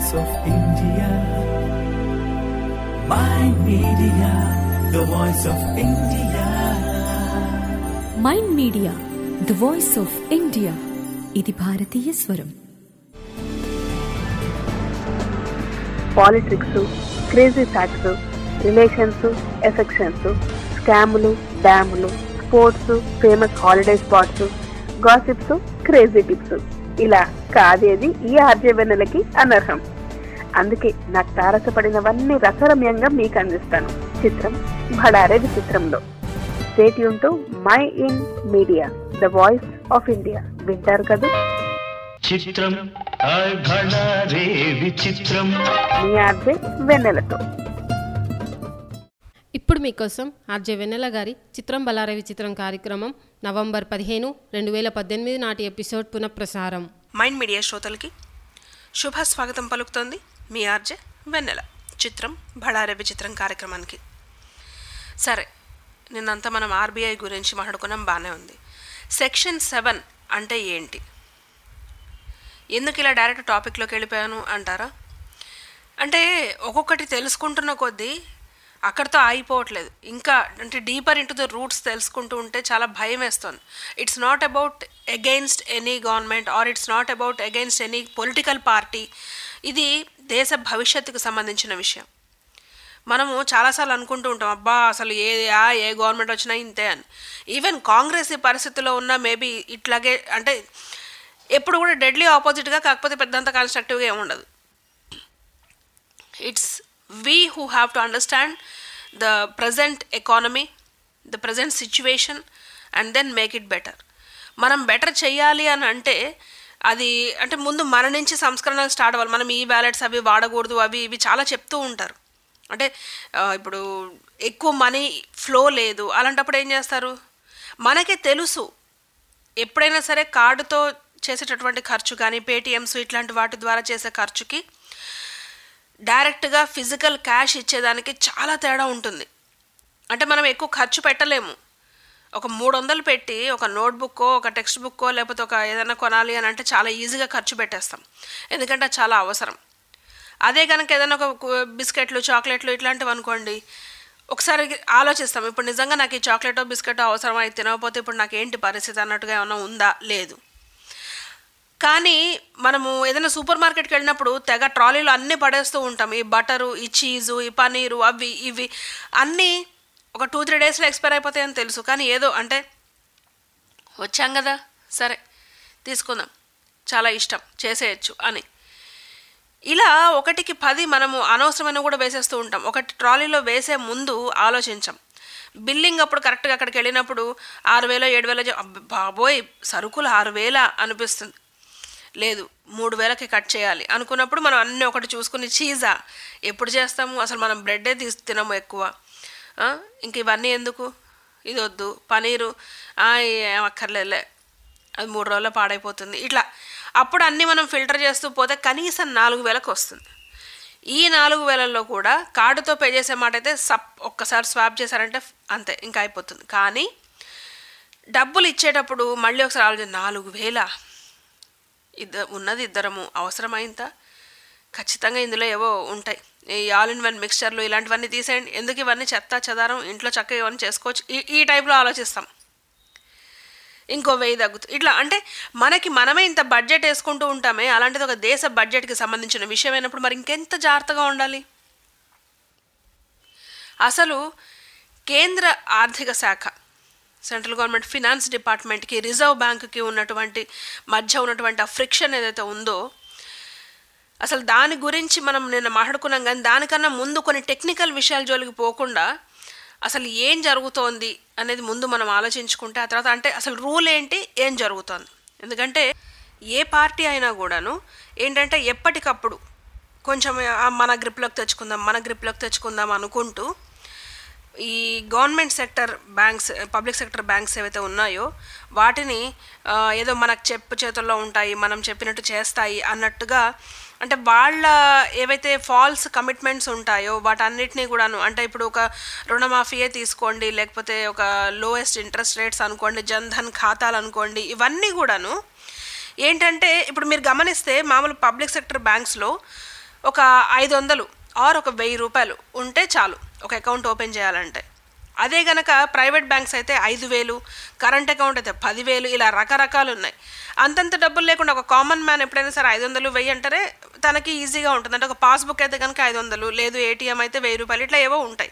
voice of India. My media, the voice of India. Mind media the voice of India ఇది భారతీయ స్వరం politics crazy facts relations affections స్కాములు డ్యాములు sports famous holiday spots gossips crazy tips ఇలా కాదేది ఈ ఆర్జవెన్నెలకి అనర్హం అందుకే నాకు తారసపడినవన్నీ రసరమ్యంగా మీకు అందిస్తాను చిత్రం భడారే విచిత్రంలో స్టేట్ యూన్ mind media the voice of India వింటారు కదా చిత్రం అఘన రే విచిత్రం మీ ఆర్జే వెన్నెలతో ఇప్పుడు మీకోసం ఆర్జే వెన్నెల గారి చిత్రం బలారే విచిత్రం కార్యక్రమం నవంబర్ పదిహేను రెండు వేల పద్దెనిమిది నాటి ఎపిసోడ్ పునఃప్రసారం మైండ్ మీడియా శ్రోతలకి శుభ స్వాగతం పలుకుతోంది మీ ఆర్జే వెన్నెల చిత్రం బళారే విచిత్రం కార్యక్రమానికి సరే నిన్నంతా మనం ఆర్బీఐ గురించి మాట్లాడుకున్నాం బాగానే ఉంది సెక్షన్ సెవెన్ అంటే ఏంటి ఎందుకు ఇలా డైరెక్ట్ టాపిక్లోకి వెళ్ళిపోయాను అంటారా అంటే ఒక్కొక్కటి తెలుసుకుంటున్న కొద్దీ అక్కడితో ఆగిపోవట్లేదు ఇంకా అంటే డీపర్ ఇంటూ ద రూట్స్ తెలుసుకుంటూ ఉంటే చాలా భయం వేస్తుంది it's not about against any government or it's not about against any political party ఇది దేశ భవిష్యత్తుకు సంబంధించిన విషయం మనము చాలాసార్లు అనుకుంటూ ఉంటాం అబ్బా అసలు ఏ ఆ ఏ గవర్నమెంట్ వచ్చినా ఇంతే అని ఈవెన్ కాంగ్రెస్ ఈ పరిస్థితిలో ఉన్న మేబీ ఇట్లాగే అంటే ఎప్పుడు కూడా డెడ్లీ ఆపోజిట్గా కాకపోతే పెద్దంత కన్స్ట్రక్టివ్గా ఏమి ఉండదు it's we who have to understand the present economy the present situation and then make it better మనం బెటర్ చేయాలి అని అంటే అది అంటే ముందు మన నుంచి సంస్కరణలు స్టార్ట్ అవ్వాలి మనం ఈ వ్యాలెట్స్ అవి వాడకూడదు అవి ఇవి చాలా చెప్తూ ఉంటారు అంటే ఆ, ఇప్పుడు ఎక్కువ మనీ ఫ్లో లేదు అలాంటప్పుడు ఏం చేస్తారు మనకే తెలుసు ఎప్పుడైనా సరే కార్డుతో చేసేటటువంటి ఖర్చు కానీ పేటిఎమ్స్ ఇట్లాంటి వాటి ద్వారా చేసే ఖర్చుకి డైరెక్ట్గా ఫిజికల్ క్యాష్ ఇచ్చేదానికి చాలా తేడా ఉంటుంది అంటే మనం ఎక్కువ ఖర్చు పెట్టలేము ఒక మూడు వందలు పెట్టి ఒక నోట్బుక్కో ఒక టెక్స్ట్ బుక్కో లేకపోతే ఒక ఏదైనా కొనాలి అని అంటే చాలా ఈజీగా ఖర్చు పెట్టేస్తాం ఎందుకంటే అది చాలా అవసరం అదే కనుక ఏదైనా ఒక కు- బిస్కెట్లు చాక్లెట్లు ఇట్లాంటివి అనుకోండి ఒకసారి ఆలోచిస్తాం ఇప్పుడు నిజంగా నాకు ఈ చాక్లెటో బిస్కెటో అవసరం అయితే తినకపోతే ఇప్పుడు నాకు ఏంటి పరిస్థితి అన్నట్టుగా ఏమైనా ఉందా లేదు కానీ మనము ఏదైనా సూపర్ మార్కెట్కి వెళ్ళినప్పుడు తెగ ట్రాలీలో అన్నీ పడేస్తూ ఉంటాం ఈ బటరు ఈ చీజు ఈ పనీరు అవి ఇవి అన్నీ ఒక టూ త్రీ డేస్లో ఎక్స్పైర్ అయిపోతాయని తెలుసు కానీ ఏదో అంటే వచ్చాం కదా సరే తీసుకుందాం చాలా ఇష్టం చేసేయచ్చు అని ఇలా ఒకటికి పది మనము అనవసరమైన కూడా వేసేస్తూ ఉంటాం ఒకటి ట్రాలీలో వేసే ముందు ఆలోచించాం బిల్లింగ్ అప్పుడు కరెక్ట్గా అక్కడికి వెళ్ళినప్పుడు ఆరు వేల ఏడు వేల బాబోయ్ సరుకులు ఆరు వేల అనిపిస్తుంది లేదు మూడు వేలకి కట్ చేయాలి అనుకున్నప్పుడు మనం అన్నీ ఒకటి చూసుకుని చీజా ఎప్పుడు చేస్తాము అసలు మనం బ్రెడ్డే తీసి తినము ఎక్కువ ఆ, ఇంక ఇవన్నీ ఎందుకు ఇది వద్దు పనీరు ఆ, ఏం అక్కర్లేదులే అది మూడు రోజుల్లో పాడైపోతుంది ఇట్లా అప్పుడు అన్నీ మనం ఫిల్టర్ చేస్తూ పోతే కనీసం నాలుగు వేలకు వస్తుంది ఈ నాలుగు వేలల్లో కూడా కార్డుతో పే చేసే మాట అయితే సప్ ఒక్కసారి స్వాప్ చేశారంటే అంతే ఇంకా అయిపోతుంది కానీ డబ్బులు ఇచ్చేటప్పుడు మళ్ళీ ఒకసారి ఆలోచన నాలుగు వేల ఇద్ద ఉన్నది ఇద్దరము అవసరమైందా ఖచ్చితంగా ఇందులో ఏవో ఉంటాయి ఈ ఆల్ ఇన్ వన్ మిక్స్చర్లు ఇలాంటివన్నీ తీసేయండి ఎందుకు ఇవన్నీ చెత్త చెదారం ఇంట్లో చక్కగా ఇవన్నీ చేసుకోవచ్చు ఈ ఈ టైప్లో ఆలోచిస్తాం ఇంకో వెయ్యి తగ్గుతుంది ఇట్లా అంటే మనకి మనమే ఇంత బడ్జెట్ వేసుకుంటూ ఉంటామే అలాంటిది ఒక దేశ బడ్జెట్కి సంబంధించిన విషయం అయినప్పుడు మరి ఇంకెంత జాగ్రత్తగా ఉండాలి అసలు కేంద్ర ఆర్థిక శాఖ సెంట్రల్ గవర్నమెంట్ ఫినాన్స్ డిపార్ట్మెంట్కి రిజర్వ్ బ్యాంకుకి ఉన్నటువంటి మధ్య ఉన్నటువంటి ఆ ఫ్రిక్షన్ ఏదైతే ఉందో అసలు దాని గురించి మనం నిన్న మాట్లాడుకున్నాం కానీ దానికన్నా ముందు కొన్ని టెక్నికల్ విషయాల జోలికి పోకుండా అసలు ఏం జరుగుతోంది అనేది ముందు మనం ఆలోచించుకుంటే ఆ తర్వాత అంటే అసలు రూల్ ఏంటి ఏం జరుగుతోంది ఎందుకంటే ఏ పార్టీ అయినా కూడాను ఏంటంటే ఎప్పటికప్పుడు కొంచెం ఆ, మన గ్రిప్లోకి తెచ్చుకుందాం మన గ్రిప్లోకి తెచ్చుకుందాం అనుకుంటూ ఈ government sector banks public sector banks ఏవైతే ఉన్నాయో వాటిని ఆ, ఏదో మనకు చెప్పు చేతుల్లో ఉంటాయి మనం చెప్పినట్టు చేస్తాయి అన్నట్టుగా అంటే వాళ్ళ ఏవైతే ఫాల్స్ కమిట్మెంట్స్ ఉంటాయో వాటన్నిటినీ కూడాను అంటే ఇప్పుడు ఒక రుణమాఫీయే తీసుకోండి లేకపోతే ఒక లోయెస్ట్ ఇంట్రెస్ట్ రేట్స్ అనుకోండి జన్ధన్ ఖాతాలు అనుకోండి ఇవన్నీ కూడాను ఏంటంటే ఇప్పుడు మీరు గమనిస్తే మామూలు పబ్లిక్ సెక్టర్ బ్యాంక్స్లో ఒక ఐదు వందలు ఆర్ ఒక వెయ్యి రూపాయలు ఉంటే చాలు ఒక అకౌంట్ ఓపెన్ చేయాలంటే అదే గనక ప్రైవేట్ బ్యాంక్స్ అయితే ఐదు వేలు కరెంట్ అకౌంట్ అయితే పదివేలు ఇలా రకరకాలు ఉన్నాయి అంతంత డబ్బులు లేకుండా ఒక కామన్ మ్యాన్ ఎప్పుడైనా సరే ఐదు వందలు వెయ్యి అంటారే తనకి ఈజీగా ఉంటుంది అంటే ఒక పాస్బుక్ అయితే కనుక ఐదు వందలు లేదు ఏటీఎం అయితే వెయ్యి రూపాయలు ఇట్లా ఏవో ఉంటాయి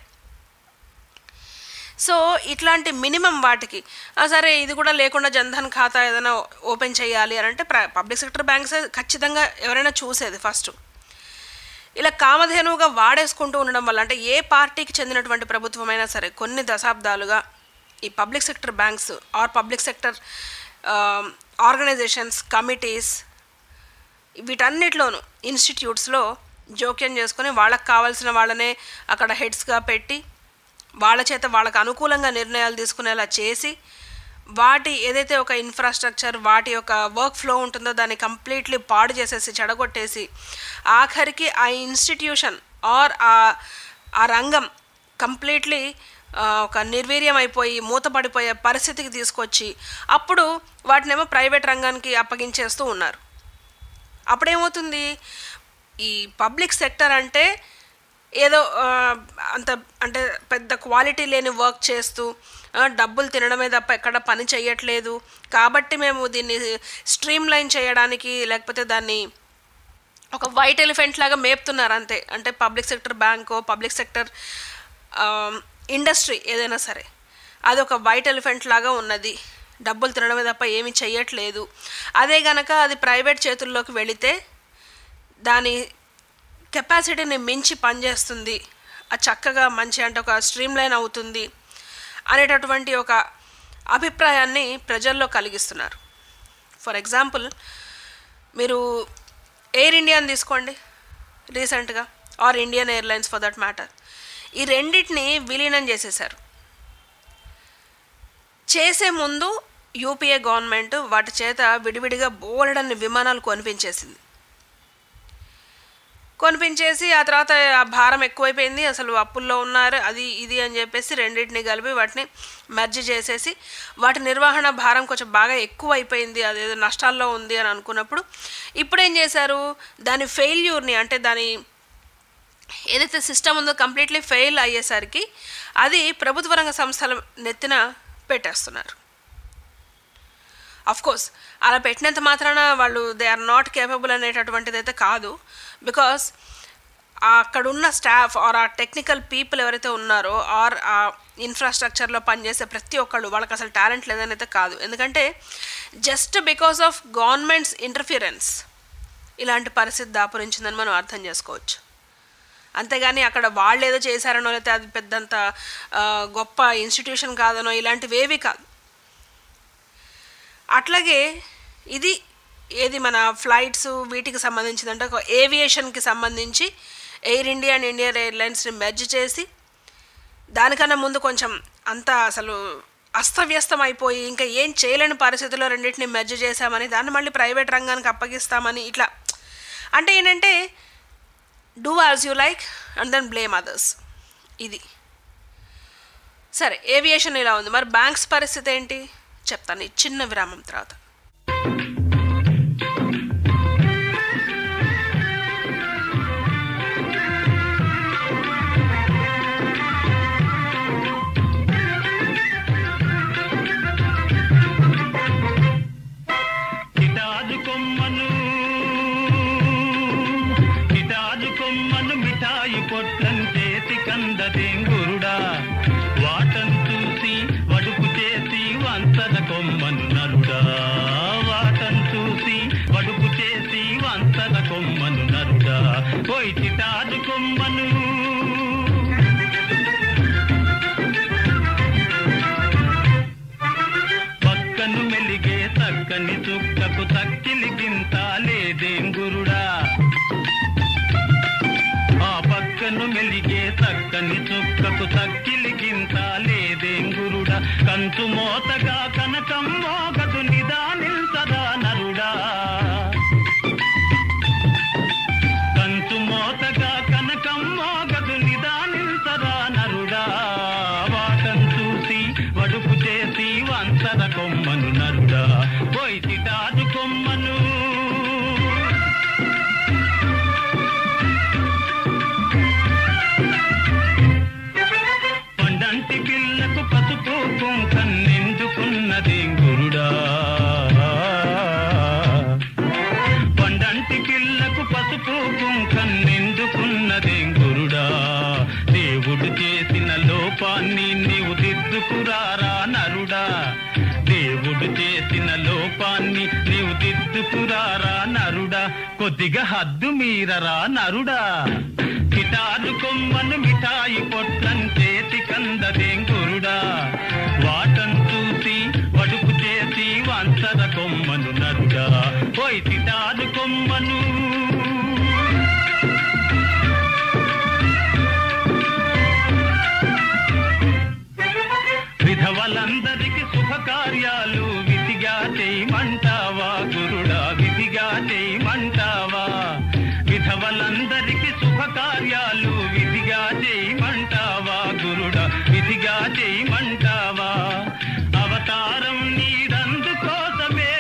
సో ఇట్లాంటి మినిమం వాటికి ఆ, సరే ఇది కూడా లేకుండా జన్ధన్ ఖాతా ఏదైనా ఓపెన్ చేయాలి అని అంటే పబ్లిక్ సెక్టర్ బ్యాంక్స్ ఖచ్చితంగా ఎవరైనా చూసేది ఫస్ట్ ఇలా కామధేనువుగా వాడేసుకుంటూ ఉండడం వల్ల అంటే ఏ పార్టీకి చెందినటువంటి ప్రభుత్వమైనా సరే కొన్ని దశాబ్దాలుగా ఈ public sector banks or public sector organizations committees వీటన్నిటిలోనూ ఇన్స్టిట్యూట్స్లో జోక్యం చేసుకొని వాళ్ళకి కావాల్సిన వాళ్ళనే అక్కడ హెడ్స్గా పెట్టి వాళ్ళ చేత వాళ్ళకు అనుకూలంగా నిర్ణయాలు తీసుకునేలా చేసి వాటి ఏదైతే ఒక ఇన్ఫ్రాస్ట్రక్చర్ వాటి యొక్క వర్క్ ఫ్లో ఉంటుందో దాన్ని కంప్లీట్లీ పాడు చేసేసి చెడగొట్టేసి ఆఖరికి ఆ ఇన్స్టిట్యూషన్ ఆర్ ఆ ఆ రంగం కంప్లీట్లీ ఒక నిర్వీర్యం అయిపోయి మూతపడిపోయే పరిస్థితికి తీసుకొచ్చి అప్పుడు వాటినేమో ప్రైవేట్ రంగానికి అప్పగించేస్తూ ఉన్నారు అప్పుడేమవుతుంది ఈ పబ్లిక్ సెక్టర్ అంటే ఏదో ఆ, అంత అంటే పెద్ద క్వాలిటీ లేని వర్క్ చేస్తూ ఆ, డబ్బులు తినడమే తప్ప ఎక్కడ పని చేయట్లేదు కాబట్టి మేము దీన్ని స్ట్రీమ్ లైన్ చేయడానికి లేకపోతే దాన్ని ఒక వైట్ ఎలిఫెంట్ లాగా మేపుతున్నారు అంతే అంటే పబ్లిక్ సెక్టర్ బ్యాంకో పబ్లిక్ సెక్టర్ ఇండస్ట్రీ ఏదైనా సరే అది ఒక వైట్ ఎలిఫెంట్ లాగా ఉన్నది డబ్బులు తినడమే తప్ప ఏమీ చెయ్యట్లేదు అదే గనక అది ప్రైవేట్ చేతుల్లోకి వెళితే దాని కెపాసిటీని మించి పనిచేస్తుంది అది చక్కగా మంచి అంటే ఒక స్ట్రీమ్ లైన్ అవుతుంది అనేటటువంటి ఒక అభిప్రాయాన్ని ప్రజల్లో కలిగిస్తున్నారు ఫర్ ఎగ్జాంపుల్ మీరు ఎయిర్ ఇండియాని తీసుకోండి రీసెంట్గా or Indian airlines for that matter ఈ రెండింటిని విలీనం చేసేశారు చేసే ముందు యూపీఏ గవర్నమెంట్ వాటి చేత విడివిడిగా బోలెడన్ని విమానాలు కొనిపించేసింది కొనిపించేసి ఆ తర్వాత ఆ భారం ఎక్కువైపోయింది అసలు అప్పుల్లో ఉన్నారు అది ఇది అని చెప్పేసి రెండింటిని కలిపి వాటిని మెర్జ్ చేసేసి వాటి నిర్వహణ భారం కొంచెం బాగా ఎక్కువ అయిపోయింది అదేదో నష్టాల్లో ఉంది అని అనుకున్నప్పుడు ఇప్పుడు ఏం చేశారు దాని ఫెయిల్యూర్ని అంటే దాని ఏదైతే సిస్టమ్ ఉందో కంప్లీట్లీ ఫెయిల్ అయ్యేసరికి అది ప్రభుత్వ రంగ సంస్థల నెత్తిన పెట్టేస్తున్నారు అఫ్ కోర్స్ అలా పెట్టినంత మాత్రాన వాళ్ళు దే ఆర్ నాట్ కేపబుల్ అనేటటువంటిది అయితే కాదు బికాస్ అక్కడున్న స్టాఫ్ ఆర్ ఆ టెక్నికల్ పీపుల్ ఎవరైతే ఉన్నారో ఆర్ ఆ ఇన్ఫ్రాస్ట్రక్చర్లో పనిచేసే ప్రతి ఒక్కళ్ళు వాళ్ళకి అసలు టాలెంట్ లేదని అయితే కాదు ఎందుకంటే just because of government's interference ఇలాంటి పరిస్థితి దాపురించిందని మనం అర్థం చేసుకోవచ్చు అంతేగాని అక్కడ వాళ్ళు ఏదో చేశారనో లేకపోతే అది పెద్దంత ఆ, గొప్ప ఇన్స్టిట్యూషన్ కాదనో ఇలాంటివేవి కాదు అట్లాగే ఇది ఏది మన ఫ్లైట్స్ వీటికి సంబంధించింది అంటే ఒక ఏవియేషన్కి సంబంధించి ఎయిర్ ఇండియా అండ్ ఇండియన్ ఎయిర్లైన్స్ని మెర్జ్ చేసి దానికన్నా ముందు కొంచెం అంతా అసలు అస్తవ్యస్తం అయిపోయి ఇంకా ఏం చేయలేని పరిస్థితుల్లో రెండింటిని మెర్జ్ చేశామని దాన్ని మళ్ళీ ప్రైవేట్ రంగానికి అప్పగిస్తామని ఇట్లా అంటే ఏంటంటే do as you like and then blame others ఇది సరే ఏవియేషన్ ఇలా ఉంది మరి బ్యాంక్స్ పరిస్థితి ఏంటి చెప్తాను ఈ చిన్న విరామం తర్వాత కిటారు కొమ్మను కిటారు కొమ్మను మిఠాయి పొట్లం చేతి కందదేంగురుడా వాటను చూసి వడుపు చేసి వంతన కొమ్మను నరుడా వాటను చూసి వడుపు చేసి వంతన కొమ్మను నరుడా పోయి కిటారు కొమ్మను పక్కను మెలిగే తక్కని చుక్కకు తక్కిలి గింత లేదేం గురుడా ఆ పక్కను మెలిగే తక్కని చుక్కకు తక్కిలి గింత లేదేం గురుడా కంచు మోతగా కనకం మోగదు నిదానిల్సదా నరుడా కంచు మోతగా కనకం మోగదు నిదానిల్సదా నరుడా వాటం చూసి వడుపు చేసి వంతర కొమ్మను నరుడా పోయి చిటాదు కొమ్మను కొద్దిగా హద్దు మీరరా నరుడా కిటారు కొమ్మను మిఠాయి పొట్లం చేతి కందదేం గురుడా వాటం చూసి వడుపు చేసి వంచర కొమ్మను నరుడా పోయి తిటారు కొమ్మను విధవలందరికి శుభకార్యాలు విధిగా చేయమంటావా గురుడా విధిగా చేయమంటావా విధవలందరికి శుభకార్యాలు విధిగా చేయమంటావా గురుడా విధిగా చేయమంటావా అవతారం నీదందు కోసమే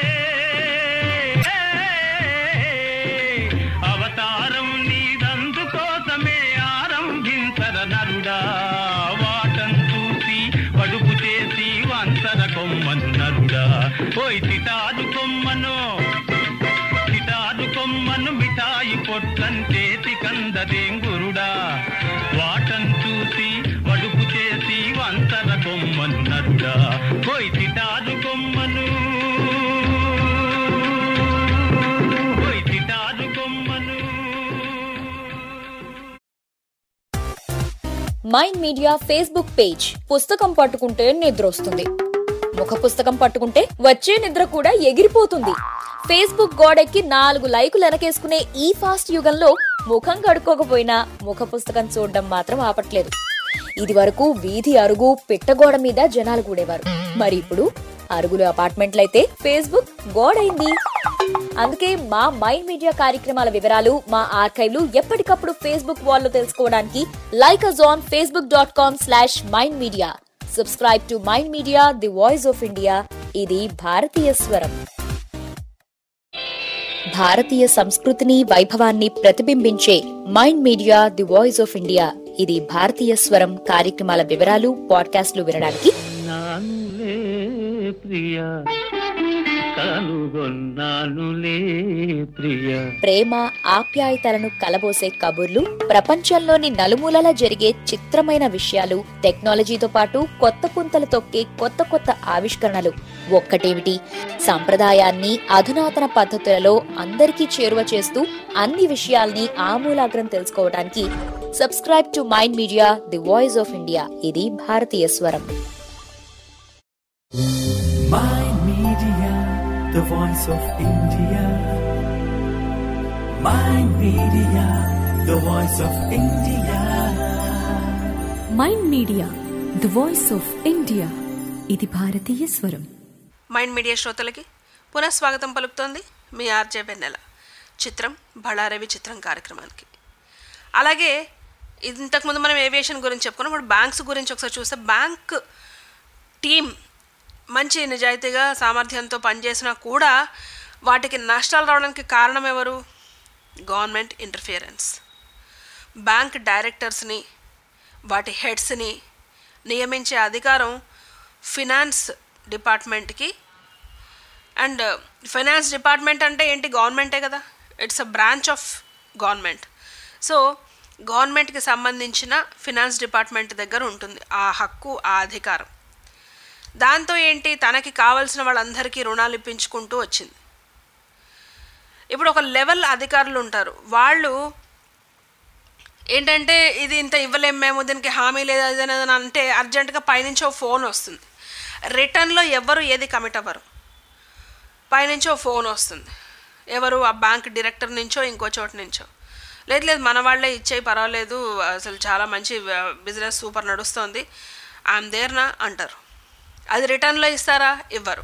అవతారం నీదందు కోసమే ఆరంభించర నరుడా వాటం చూసి పడుపు చేసి వంచర కొమ్మను నరుడా పోయి తిటారు కొమ్మను తిటారు కొమ్మను మిఠాయి పొట్లం చేతి కందదేం గురుడా వాటం చూసి వడుపు చేసి వంచర కొమ్మను నరుడా పోయి తిటారు కొమ్మను పోయి తిటారు కొమ్మను మైండ్ మీడియా ఫేస్బుక్ పేజ్ పుస్తకం పట్టుకుంటే నిద్ర వస్తుంది ముఖ పుస్తకం పట్టుకుంటే వచ్చే నిద్ర కూడా ఎగిరిపోతుంది ఫేస్బుక్ గోడెక్కి నాలుగు లైకులు వెనకేసుకునే ఈ ఫాస్ట్ యుగంలో ముఖం కడుక్కోకపోయినా ముఖ పుస్తకం చూడడం మాత్రం ఆపట్లేదు ఇది వరకు వీధి అరుగు పిట్టగోడ మీద జనాలు కూడేవారు మరి ఇప్పుడు అరుగులు అపార్ట్మెంట్లయితే ఫేస్బుక్ గోడైంది అందుకే మా మైండ్ మీడియా కార్యక్రమాల వివరాలు మా ఆర్కైవ్లు ఎప్పటికప్పుడు ఫేస్బుక్ వాల్లో తెలుసుకోవడానికి like us on Facebook dot com slash mind media subscribe to mind media the voice of India ఇది భారతీయ స్వరం భారతీయ సంస్కృతిని వైభవాన్ని ప్రతిబింబించే mind media the voice of India ఇది భారతీయ స్వరం కార్యక్రమాల వివరాలు పాడ్కాస్ట్లు వినడానికి నానులే ప్రియ కనుగొన్నానులే ప్రియ ప్రేమ ఆప్యాయతలను కలబోసే కబుర్లు ప్రపంచంలోని నలుమూలల జరిగే చిత్రమైన విషయాలు టెక్నాలజీతో పాటు కొత్త పుంతలు తొక్కే కొత్త కొత్త ఆవిష్కరణలు ఒక్కటేమిటి సంప్రదాయాన్ని అధునాతన పద్ధతులలో అందరికీ చేరువ చేస్తూ అన్ని విషయాల్ని ఆమూలాగ్రం తెలుసుకోవడానికి subscribe to mind media the voice of India ఇది భారతీయ స్వరం Mind Media, the voice of India. Mind Media, the voice of India. Mind media the voice of India ఇది భారతీయ స్వరం మైండ్ మీడియా శ్రోతలకి పునఃస్వాగతం పలుకుతోంది మీ ఆర్జే వెన్నెల చిత్రం బళారవి చిత్రం కార్యక్రమానికి అలాగే ఇంతకుముందు మనం ఏవియేషన్ గురించి చెప్పుకున్నాం ఇప్పుడు బ్యాంక్స్ గురించి ఒకసారి చూస్తే బ్యాంక్ టీం మంచి నిజాయితీగా సామర్థ్యంతో పనిచేసినా కూడా వాటికి నష్టాలు రావడానికి కారణం ఎవరు గవర్నమెంట్ ఇంటర్ఫియరెన్స్ బ్యాంక్ డైరెక్టర్స్ని వాటి హెడ్స్ని నియమించే అధికారం ఫినాన్స్ డిపార్ట్మెంట్కి అండ్ ఫైనాన్స్ డిపార్ట్మెంట్ అంటే ఏంటి గవర్నమెంటే కదా it's a branch of government so గవర్నమెంట్కి సంబంధించిన ఫినాన్స్ డిపార్ట్మెంట్ దగ్గర ఉంటుంది ఆ హక్కు ఆ అధికారం దాంతో ఏంటి తనకి కావాల్సిన వాళ్ళందరికీ రుణాలు ఇప్పించుకుంటూ వచ్చింది ఇప్పుడు ఒక లెవెల్ అధికారులు ఉంటారు వాళ్ళు ఏంటంటే ఇది ఇంత ఇవ్వలేం మేము దీనికి హామీ లేదు అది అని అని అంటే అర్జెంటుగా పైనుంచి ఓ ఫోన్ వస్తుంది రిటర్న్లో ఎవరు ఏది కమిట్ అవ్వరు పైనుంచి ఓ ఫోన్ వస్తుంది ఎవరు ఆ బ్యాంక్ డైరెక్టర్ నుంచో ఇంకో చోటు నుంచో లేదు లేదు మన వాళ్ళే ఇచ్చేయి పర్వాలేదు అసలు చాలా మంచి బిజినెస్ సూపర్ నడుస్తోంది ఐఎమ్ దేర్నా అంటారు అది రిటర్న్లో ఇస్తారా ఇవ్వరు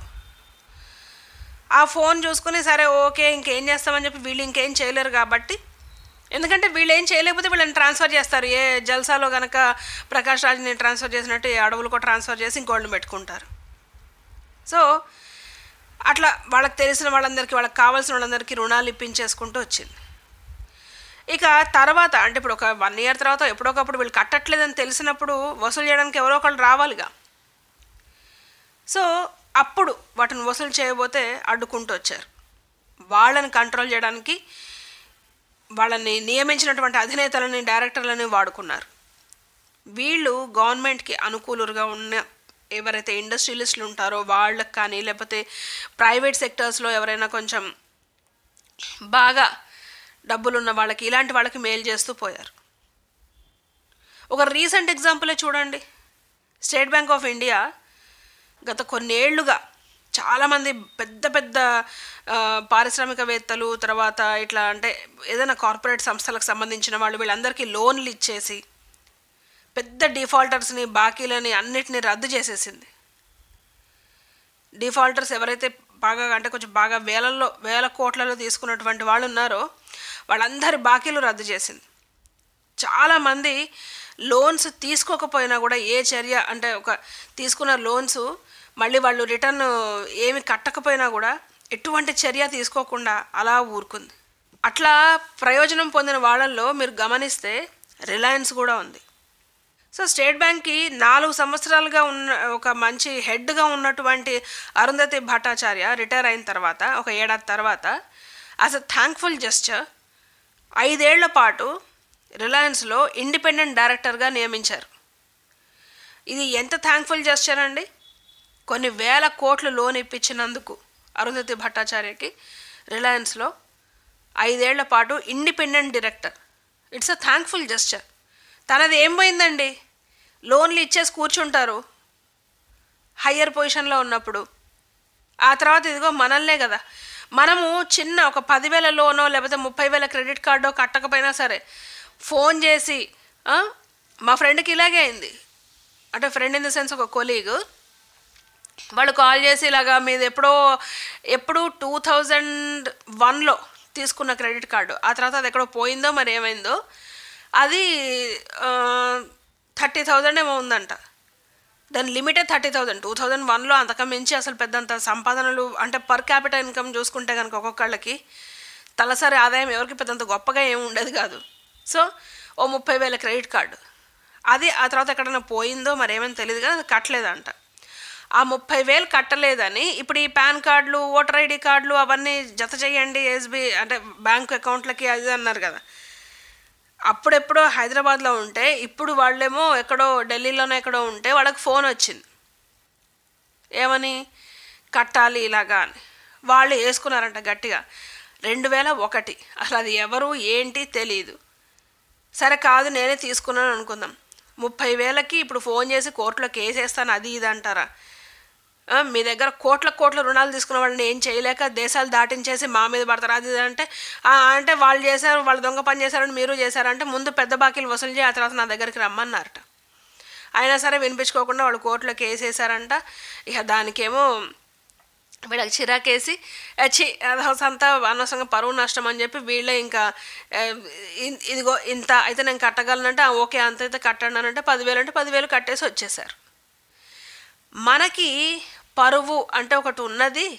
ఆ ఫోన్ చూసుకుని సరే ఓకే ఇంకేం చేస్తామని చెప్పి వీళ్ళు ఇంకేం చేయలేరు కాబట్టి ఎందుకంటే వీళ్ళు ఏం చేయలేకపోతే వీళ్ళని ట్రాన్స్ఫర్ చేస్తారు ఏ జల్సాలో కనుక ప్రకాష్ రాజ్ని ట్రాన్స్ఫర్ చేసినట్టు ఏ అడవులకో ట్రాన్స్ఫర్ చేసి ఇంకోళ్ళని పెట్టుకుంటారు సో అట్లా వాళ్ళకి తెలిసిన వాళ్ళందరికీ వాళ్ళకి కావాల్సిన వాళ్ళందరికీ రుణాలు ఇప్పించేసుకుంటూ వచ్చింది ఇక తర్వాత అంటే ఇప్పుడు ఒక వన్ ఇయర్ తర్వాత ఎప్పుడొకప్పుడు వీళ్ళు కట్టట్లేదని తెలిసినప్పుడు వసూలు చేయడానికి ఎవరో ఒకళ్ళు రావాలిగా సో అప్పుడు వాటిని వసూలు చేయబోతే అడ్డుకుంటూ వచ్చారు వాళ్ళని కంట్రోల్ చేయడానికి వాళ్ళని నియమించినటువంటి అధినేతలని డైరెక్టర్లని వాడుకున్నారు వీళ్ళు గవర్నమెంట్కి అనుకూలుగా ఉన్న ఎవరైతే ఇండస్ట్రియలిస్టులు ఉంటారో వాళ్ళకి కానీ లేకపోతే ప్రైవేట్ సెక్టర్స్లో ఎవరైనా కొంచెం బాగా డబ్బులున్న వాళ్ళకి ఇలాంటి వాళ్ళకి మేలు చేస్తూ పోయారు ఒక రీసెంట్ ఎగ్జాంపులే చూడండి స్టేట్ బ్యాంక్ ఆఫ్ ఇండియా గత కొన్నేళ్లుగా చాలామంది పెద్ద పెద్ద ఆ, పారిశ్రామికవేత్తలు తర్వాత ఇట్లా అంటే ఏదైనా కార్పొరేట్ సంస్థలకు సంబంధించిన వాళ్ళు వీళ్ళందరికీ లోన్లు ఇచ్చేసి పెద్ద డిఫాల్టర్స్ని బాకీలని అన్నిటిని రద్దు చేసేసింది డిఫాల్టర్స్ ఎవరైతే బాగా అంటే కొంచెం బాగా వేలల్లో వేల కోట్లలో తీసుకున్నటువంటి వాళ్ళు ఉన్నారో వాళ్ళందరి బాకీలు రద్దు చేసింది చాలామంది లోన్స్ తీసుకోకపోయినా కూడా ఏ చర్య అంటే ఒక తీసుకున్న లోన్స్ మళ్ళీ వాళ్ళు రిటర్న్ ఏమి కట్టకపోయినా కూడా ఎటువంటి చర్య తీసుకోకుండా అలా ఊరుకుంది అట్లా ప్రయోజనం పొందిన వాళ్ళల్లో మీరు గమనిస్తే రిలయన్స్ కూడా ఉంది సో స్టేట్ బ్యాంక్కి నాలుగు సంవత్సరాలుగా ఉన్న ఒక మంచి హెడ్గా ఉన్నటువంటి అరుంధతి భట్టాచార్య రిటైర్ అయిన తర్వాత ఒక ఏడాది తర్వాత యాజ్ అ థ్యాంక్ఫుల్ జస్చర్ ఐదేళ్ల పాటు రిలయన్స్లో ఇండిపెండెంట్ డైరెక్టర్గా నియమించారు ఇది ఎంత థ్యాంక్ఫుల్ జస్చర్ అండి కొన్ని వేల కోట్లు లోన్ ఇప్పించినందుకు అరుంధతి భట్టాచార్యకి రిలయన్స్లో ఐదేళ్ల పాటు independent director it's a thankful gesture తనది ఏం పోయిందండి లోన్లు ఇచ్చేసి కూర్చుంటారు హయ్యర్ పొజిషన్లో ఉన్నప్పుడు ఆ తర్వాత ఇదిగో మనల్నే కదా మనము చిన్న ఒక పదివేల లోనో లేకపోతే ముప్పై వేల క్రెడిట్ కార్డో కట్టకపోయినా సరే ఫోన్ చేసి "ఆ, మా ఫ్రెండ్కి ఇలాగే అయింది అంటే ఫ్రెండ్ ఇన్ ద సెన్స్ ఒక కొలీగ్ వాళ్ళు కాల్ చేసి ఇలాగా మీది ఎప్పుడో ఎప్పుడు టూ థౌజండ్ వన్లో తీసుకున్న క్రెడిట్ కార్డు ఆ తర్వాత అది ఎక్కడో పోయిందో మరి ఏమైందో అది థర్టీ థౌజండ్ ఏమో ఉందంట దాని లిమిటే థర్టీ థౌజండ్ టూ థౌజండ్ వన్లో అంతకం మించి అసలు పెద్దంత సంపాదనలు అంటే పర్ క్యాపిటల్ ఇన్కమ్ చూసుకుంటే కనుక ఒక్కొక్కళ్ళకి తలసరి ఆదాయం ఎవరికి పెద్దంత గొప్పగా ఏమి ఉండేది కాదు సో ఓ ముప్పై వేల క్రెడిట్ కార్డు అది ఆ తర్వాత ఎక్కడైనా పోయిందో మరి ఏమైనా తెలియదు కానీ అది కట్టలేదంట ఆ ముప్పై వేలు కట్టలేదని ఇప్పుడు ఈ పాన్ కార్డులు ఓటర్ ఐడి కార్డులు అవన్నీ జత చేయండి ఎస్బీ అంటే బ్యాంక్ అకౌంట్లకి అది అన్నారు కదా అప్పుడెప్పుడో హైదరాబాద్లో ఉంటే ఇప్పుడు వాళ్ళేమో ఎక్కడో ఢిల్లీలోనే ఎక్కడో ఉంటే వాళ్ళకి ఫోన్ వచ్చింది ఏమని కట్టాలి ఇలాగా అని వాళ్ళు వేసుకున్నారంట గట్టిగా రెండు వేల ఒకటి అసలు అది ఎవరు ఏంటి తెలియదు సరే కాదు నేనే తీసుకున్నాను అనుకుందాం ముప్పై వేలకి ఇప్పుడు ఫోన్ చేసి కోర్టులో కేసు వేస్తాను అది ఇది అంటారా ఆ, మీ దగ్గర కోట్ల కోట్ల రుణాలు తీసుకున్న వాళ్ళని ఏం చేయలేక దేశాలు దాటించేసి మా మీద పడతారు అది ఇది అంటే "ఆ, అంటే వాళ్ళు చేశారు వాళ్ళు దొంగ పని చేశారని మీరు చేశారంటే ముందు పెద్ద బాకీలు వసూలు చేయి ఆ తర్వాత నా దగ్గరికి రమ్మన్నారట అయినా సరే వినిపించుకోకుండా వాళ్ళు కోర్టులో కేసు వేశారంట ఇక దానికేమో వీళ్ళకి చిరాకేసి చి అంతా అనవసరంగా పరువు నష్టం అని చెప్పి వీళ్ళే ఇంకా ఆ, ఇ- ఇదిగో ఇంత అయితే నేను కట్టగలనంటే "ఆ, ఓకే అంత అయితే కట్టండి అని అంటే పదివేలు అంటే పదివేలు కట్టేసి వచ్చేసారు మనకి పరువు అంటే ఒకటి ఉన్నది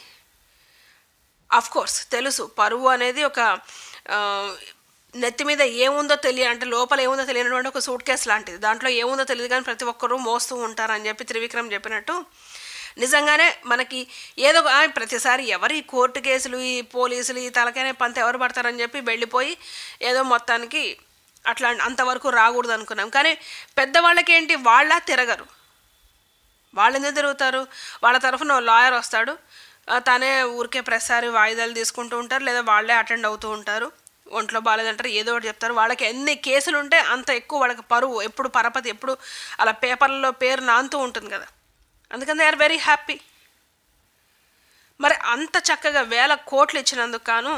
అఫ్ కోర్స్ తెలుసు పరువు అనేది ఒక ఆ, నెత్తి మీద ఏముందో తెలియ అంటే లోపల ఏముందో తెలియనటువంటి ఒక సూట్ కేసు లాంటిది దాంట్లో ఏముందో తెలియదు కానీ ప్రతి ఒక్కరూ మోస్తూ ఉంటారని చెప్పి త్రివిక్రమ్ చెప్పినట్టు నిజంగానే మనకి ఏదో ఒక- ఆ, ప్రతిసారి ఎవరు ఈ కోర్టు కేసులు ఈ పోలీసులు ఈ తలకైన పంత ఎవరు పడతారని చెప్పి వెళ్ళిపోయి ఏదో మొత్తానికి అట్లా అంతవరకు రాకూడదు అనుకున్నాం కానీ పెద్దవాళ్ళకి ఏంటి వాళ్ళ తిరగరు వాళ్ళు ఎందుకు తిరుగుతారు వాళ్ళ తరఫున ఓ లాయర్ వస్తాడు ఆ, తనే ఊరికే ప్రతిసారి వాయిదాలు తీసుకుంటూ ఉంటారు లేదా వాళ్ళే అటెండ్ అవుతూ ఉంటారు ఒంట్లో బాగాలేదంటారు ఏదో ఒకటి చెప్తారు వాళ్ళకి ఎన్ని కేసులు ఉంటే అంత ఎక్కువ వాళ్ళకి పరువు ఎప్పుడు పరపతి ఎప్పుడు అలా పేపర్లలో పేరు నాంతూ ఉంటుంది కదా అందుకని దే ఆర్ వెరీ హ్యాపీ మరి అంత చక్కగా వేల కోట్లు ఇచ్చినందుకు గాను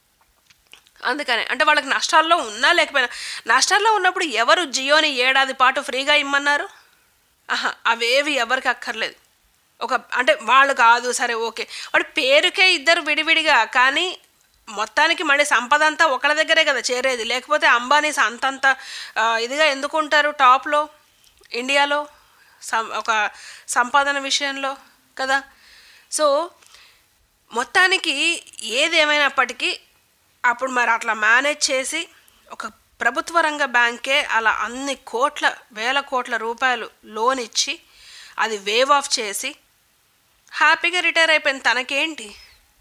అందుకనే అంటే వాళ్ళకి నష్టాల్లో ఉన్నా లేకపోయినా నష్టాల్లో ఉన్నప్పుడు ఎవరు జియోని ఏడాది పాటు ఫ్రీగా ఇమ్మన్నారు ఆహా అవేవి ఎవరికి అక్కర్లేదు ఒక అంటే వాళ్ళు కాదు సరే ఓకే వాడి పేరుకే ఇద్దరు విడివిడిగా కానీ మొత్తానికి మళ్ళీ సంపద అంతా ఒకళ్ళ దగ్గరే కదా చేరేది లేకపోతే అంబానీస్ అంతంత ఆ, ఇదిగా ఎందుకు ఉంటారు టాప్లో ఇండియాలో సం ఒక సంపాదన విషయంలో కదా సో మొత్తానికి ఏదేమైనప్పటికీ అప్పుడు మరి అట్లా మేనేజ్ చేసి ఒక ప్రభుత్వ రంగ బ్యాంకే అలా అన్ని కోట్ల వేల కోట్ల రూపాయలు లోన్ ఇచ్చి అది వేవ్ ఆఫ్ చేసి హ్యాపీగా రిటైర్ అయిపోయింది తనకేంటి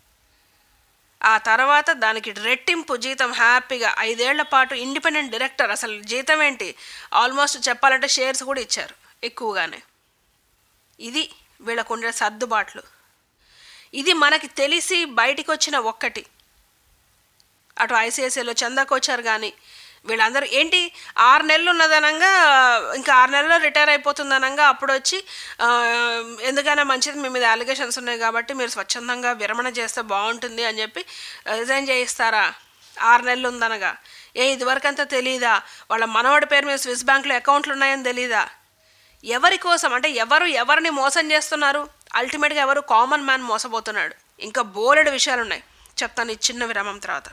ఆ తర్వాత దానికి రెట్టింపు జీతం హ్యాపీగా ఐదేళ్ల పాటు ఇండిపెండెంట్ డైరెక్టర్ అసలు జీతం ఏంటి ఆల్మోస్ట్ చెప్పాలంటే షేర్స్ కూడా ఇచ్చారు ఎక్కువగానే ఇది వీళ్ళకు ఉండే సర్దుబాట్లు ఇది మనకి తెలిసి బయటికి వచ్చిన ఒక్కటి అటు ఐసిఐసిఐలో చందా కోచార్ కానీ వీళ్ళందరూ ఏంటి ఆరు నెలలు ఉన్నదనంగా ఇంకా ఆరు నెలల్లో రిటైర్ అయిపోతుందనంగా అప్పుడు వచ్చి ఆ, ఎందుకైనా మంచిది మీ మీద అలిగేషన్స్ ఉన్నాయి కాబట్టి మీరు స్వచ్ఛందంగా విరమణ చేస్తే బాగుంటుంది అని చెప్పి రిజైన్ చేయిస్తారా ఆరు నెలలు ఉందనగా ఏ ఇదివరకంతా తెలీదా వాళ్ళ మనవడి పేరు మీద స్విస్ బ్యాంక్లో అకౌంట్లు ఉన్నాయని తెలీదా ఎవరి కోసం అంటే ఎవరు ఎవరిని మోసం చేస్తున్నారు అల్టిమేట్గా ఎవరు కామన్ మ్యాన్ మోసపోతున్నాడు ఇంకా బోలెడు విషయాలు ఉన్నాయి చెప్తాను ఈ చిన్న విరామం తర్వాత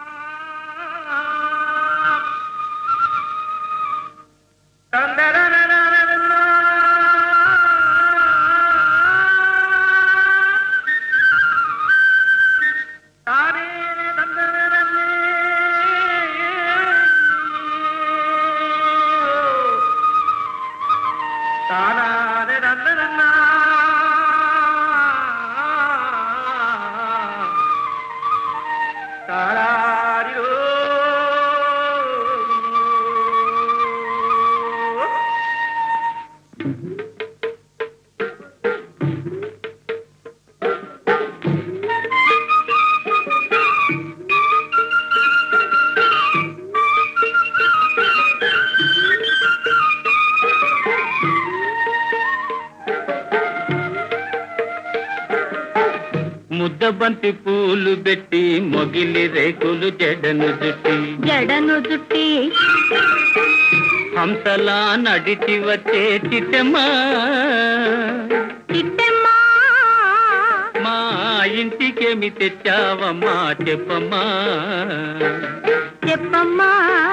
ముద్దబంతి పూలు పెట్టి మొగిలి రేకులు జడను జుట్టి జడను జుట్టి హంసలా నడిచి వచ్చే చిట్టమ్మా చిట్టమ్మా మా ఇంటికేమి తెచ్చావమ్మా చెప్పమ్మా చెప్పమ్మా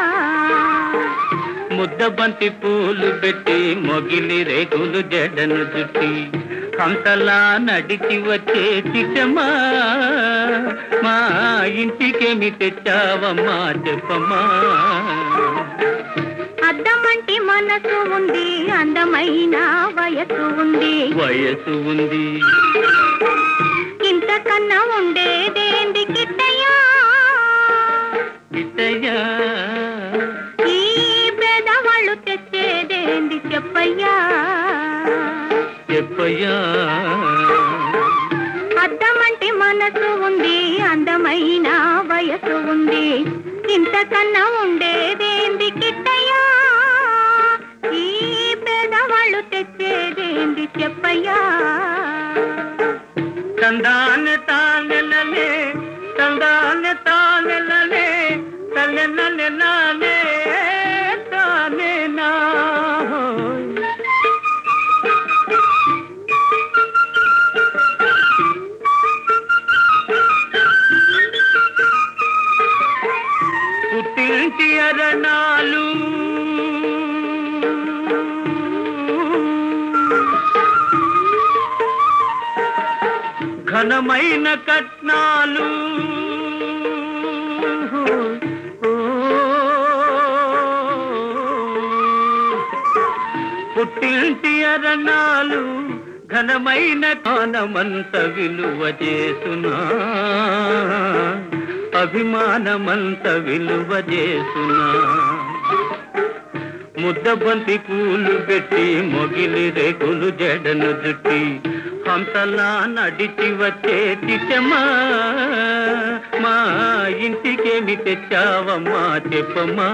ముద్దబంతి పూలు పెట్టి మొగిలి రేకులు జడను జుట్టి హంసలా నడిచి వచ్చే చిట్టమ్మా మా ఇంటికేమి తెచ్చావమ్మా చెప్పమ్మా అద్దమంటి మనసు ఉంది అందమైన వయసు ఉంది వయసు ఉంది ఇంతకన్నా ఉండేదేంది కిట్టయ్యా ఇతయ్యా ఈ పేదవాళ్ళు తెచ్చేదేంది చెప్పయ్యా చెప్పయ్యా అద్దమంటి మనసు ఉంది అందమైన వయసు ఉంది ఇంతకన్నా ఉండేదేంది కిట్టయ్యా ఈ పేదవాళ్ళు తెచ్చేదేంది చెప్పయ్యా తందాన తానెలలే తందాన తానెలలే తల్లెనలే నానే తానే నా పుట్టింటి అరణాలు ఘనమైన కట్నాలు పుట్టింటి అరణాలు ఘనమైన కానమంత విలువ చేసునా అభిమానమంత విలువ చేసునా ముద్దబంతి పూలు పెట్టి మొగిలి రేకులు జడను జుట్టి హంసలా నడిచి వచ్చే చిట్టమ్మా మా ఇంటికేమి తెచ్చావమ్మా చెప్పమ్మా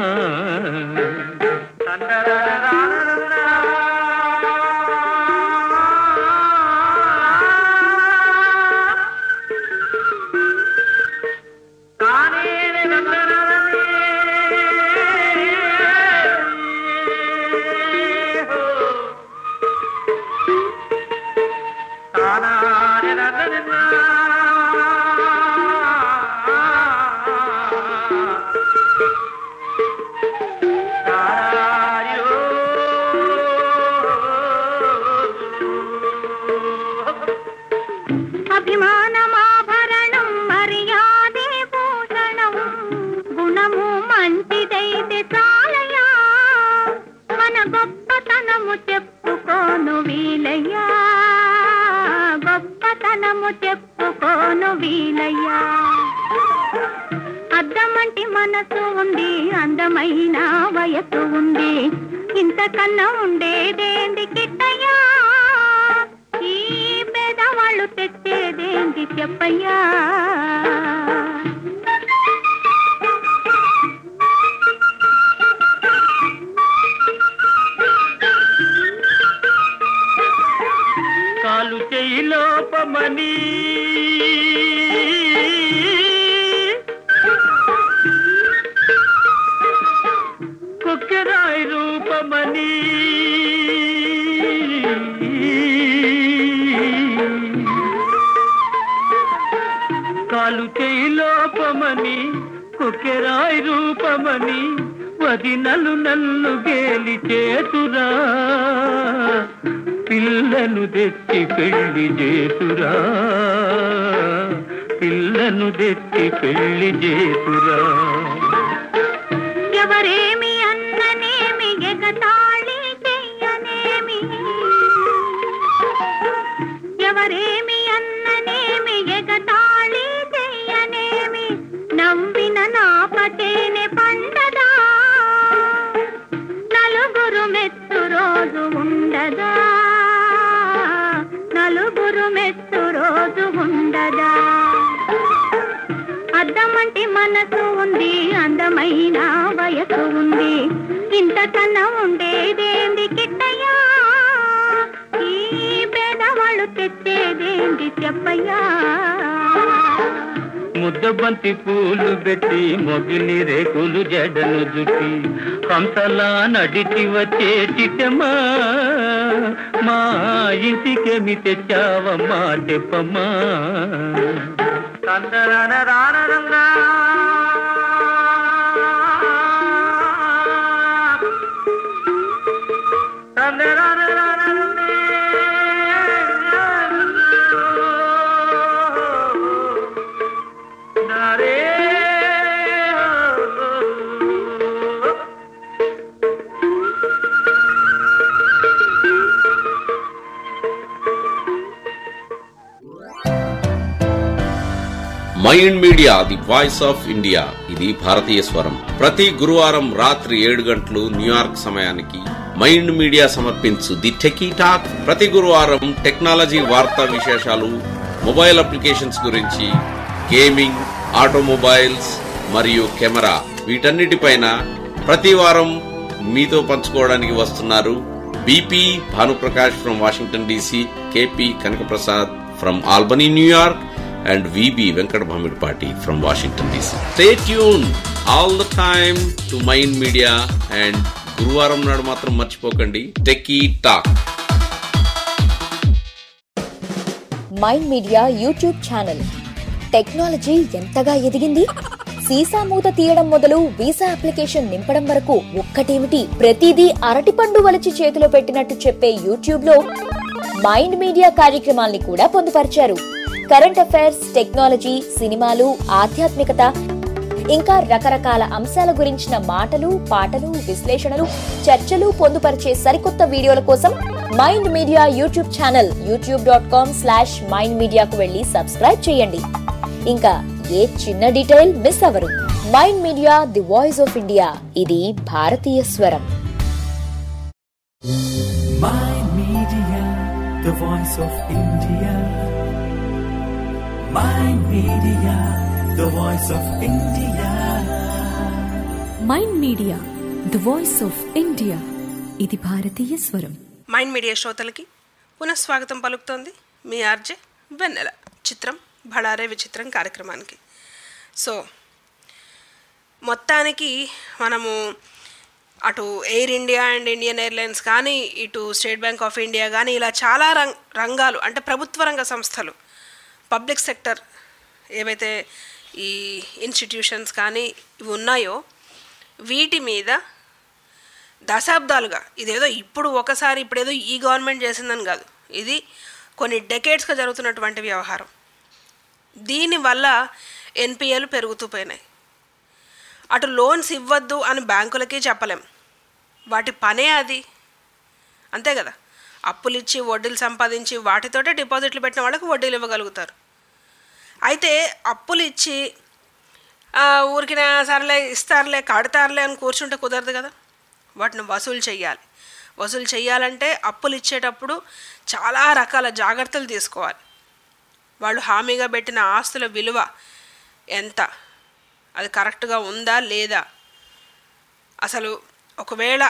అభిమానమాభరణం మర్యాదే భూషణం గుణము మంచిదైతే చాలయా మన గొప్పతనము చెప్పుకోను వీలయ్యా గొప్పతనము చెప్పుకోను వీలయ్యా అద్దమంటి మనసు ఉంది అందమైన వయసు ఉంది ఇంతకన్నా ఉండేదేంది కిట్టయ్యా ఈ పేదవాళ్ళు తెచ్చేదేంది చెప్పయ్యా రూపమని కుక్కెరాయి రూపమని కాలు చేయి లోపమని కుక్కెరాయి రూపమని వదినలు నన్ను గేలి చేతురా పిల్లను తెచ్చి పెళ్లి చేతురా పిల్లను తెచ్చి పెళ్లి చేతురా ఎవరేమి అన్ననేమి ఎగతాళి చెయ్యనేమి ఎవరేమి అన్ననేమి ఎగతాళి చెయ్యనేమి నవ్విన నాపటేనే పండదా నలుగురు మెత్తు రోజు ఉండదా నలుగురు మెత్తు రోజు ఉండదా అద్దమంటి మనసు ఉంది అందమైన వయసు ఉంది ఇంతకన్నా ఉండేదేంది కిట్టయ్యా ఈ పేదవాళ్ళు తెచ్చేదేంది చెప్పయ్యా ముద్దబంతి పూలు పెట్టి మొగిలి రేకులు జడను జుట్టి హంసలా నడిచి వచ్చే చిట్టమ్మా మా ఇంటికేమి తెచ్చావమ్మా చెప్పమ్మా తందరన రానరంగా తందరన Mind media the voice of India ఇది భారతీయ స్వరం ప్రతి గురువారం రాత్రి ఏడు గంటలు న్యూయార్క్ సమయానికి మైండ్ మీడియా సమర్పించు ది టెకీ టాక్ ప్రతి గురువారం టెక్నాలజీ వార్తా విశేషాలు మొబైల్ అప్లికేషన్స్ గురించి గేమింగ్ ఆటోమొబైల్స్ మరియు కెమెరా వీటన్నిటిపైన ప్రతి వారం మీతో పంచుకోవడానికి వస్తున్నారు BP Bhanuprakash from Washington DC KP Kanakaprasad from Albany New York and VB Venkat Bhamidpati from Washington DC. Stay tuned all the time to Mind Media and గురువారం నాడు మాత్రం మర్చిపోకండి Techie Talk Mind Media YouTube channel technology ఎంతగా ఎదిగింది సీసా మూత తీయడం మొదలు వీసా అప్లికేషన్ నింపడం వరకు ఒక్కటేమిటి ప్రతిదీ అరటిపండు వలిచి చేతిలో పెట్టినట్టు చెప్పే యూట్యూబ్ లో మైండ్ మీడియా కార్యక్రమాల్ని కూడా పొందుపరిచారు కరెంట్ అఫైర్స్ టెక్నాలజీ సినిమాలు ఆధ్యాత్మికత ఇంకా రకరకాల అంశాల గురించిన మాటలు పాటలు విశ్లేషణలు చర్చలు పొందుపరిచే సరికొత్త వీడియోల కోసం Mind Media YouTube channel YouTube dot com slash Mind మీడియాకు వెళ్ళి సబ్స్క్రైబ్ చేయండి ఇంకా ఏ చిన్న డీటెయిల్ మిస్ అవరు Mind media the voice of India ఇది భారతీయ స్వరం Mind Media, the voice of India. Mind Media, the voice of India. Mind media the voice of India ఇది భారతీయ స్వరం మైండ్ మీడియా శ్రోతలకి పునఃస్వాగతం పలుకుతోంది మీ ఆర్జే వెన్నెల చిత్రం భళారే విచిత్రం కార్యక్రమానికి సో మొత్తానికి మనము అటు Air India and Indian Airlines కానీ ఇటు స్టేట్ బ్యాంక్ ఆఫ్ ఇండియా కానీ ఇలా చాలా రం రంగాలు అంటే ప్రభుత్వ రంగ సంస్థలు పబ్లిక్ సెక్టర్ ఏవైతే ఈ ఇన్స్టిట్యూషన్స్ కానీ ఇవి ఉన్నాయో వీటి మీద దశాబ్దాలుగా ఇదేదో ఇప్పుడు ఒకసారి ఇప్పుడేదో ఈ గవర్నమెంట్ చేసిందని కాదు ఇది కొన్ని డెకేడ్స్గా జరుగుతున్నటువంటి వ్యవహారం దీనివల్ల ఎన్పిఏలు పెరుగుతూ పోయినాయి అటు లోన్స్ ఇవ్వద్దు అని బ్యాంకులకి చెప్పలేం వాటి పనే అది అంతే కదా అప్పులు ఇచ్చి వడ్డీలు సంపాదించి వాటితోటే డిపాజిట్లు పెట్టిన వాళ్ళకి వడ్డీలు ఇవ్వగలుగుతారు అయితే అప్పులు ఇచ్చి ఆ, ఊరికిన సర్లే ఇస్తారులే కడతారులే అని కూర్చుంటే కుదరదు కదా వాటిని వసూలు చేయాలి వసూలు చేయాలంటే అప్పులు ఇచ్చేటప్పుడు చాలా రకాల జాగ్రత్తలు తీసుకోవాలి వాళ్ళు హామీగా పెట్టిన ఆస్తుల విలువ ఎంత అది కరెక్ట్గా ఉందా లేదా అసలు ఒకవేళ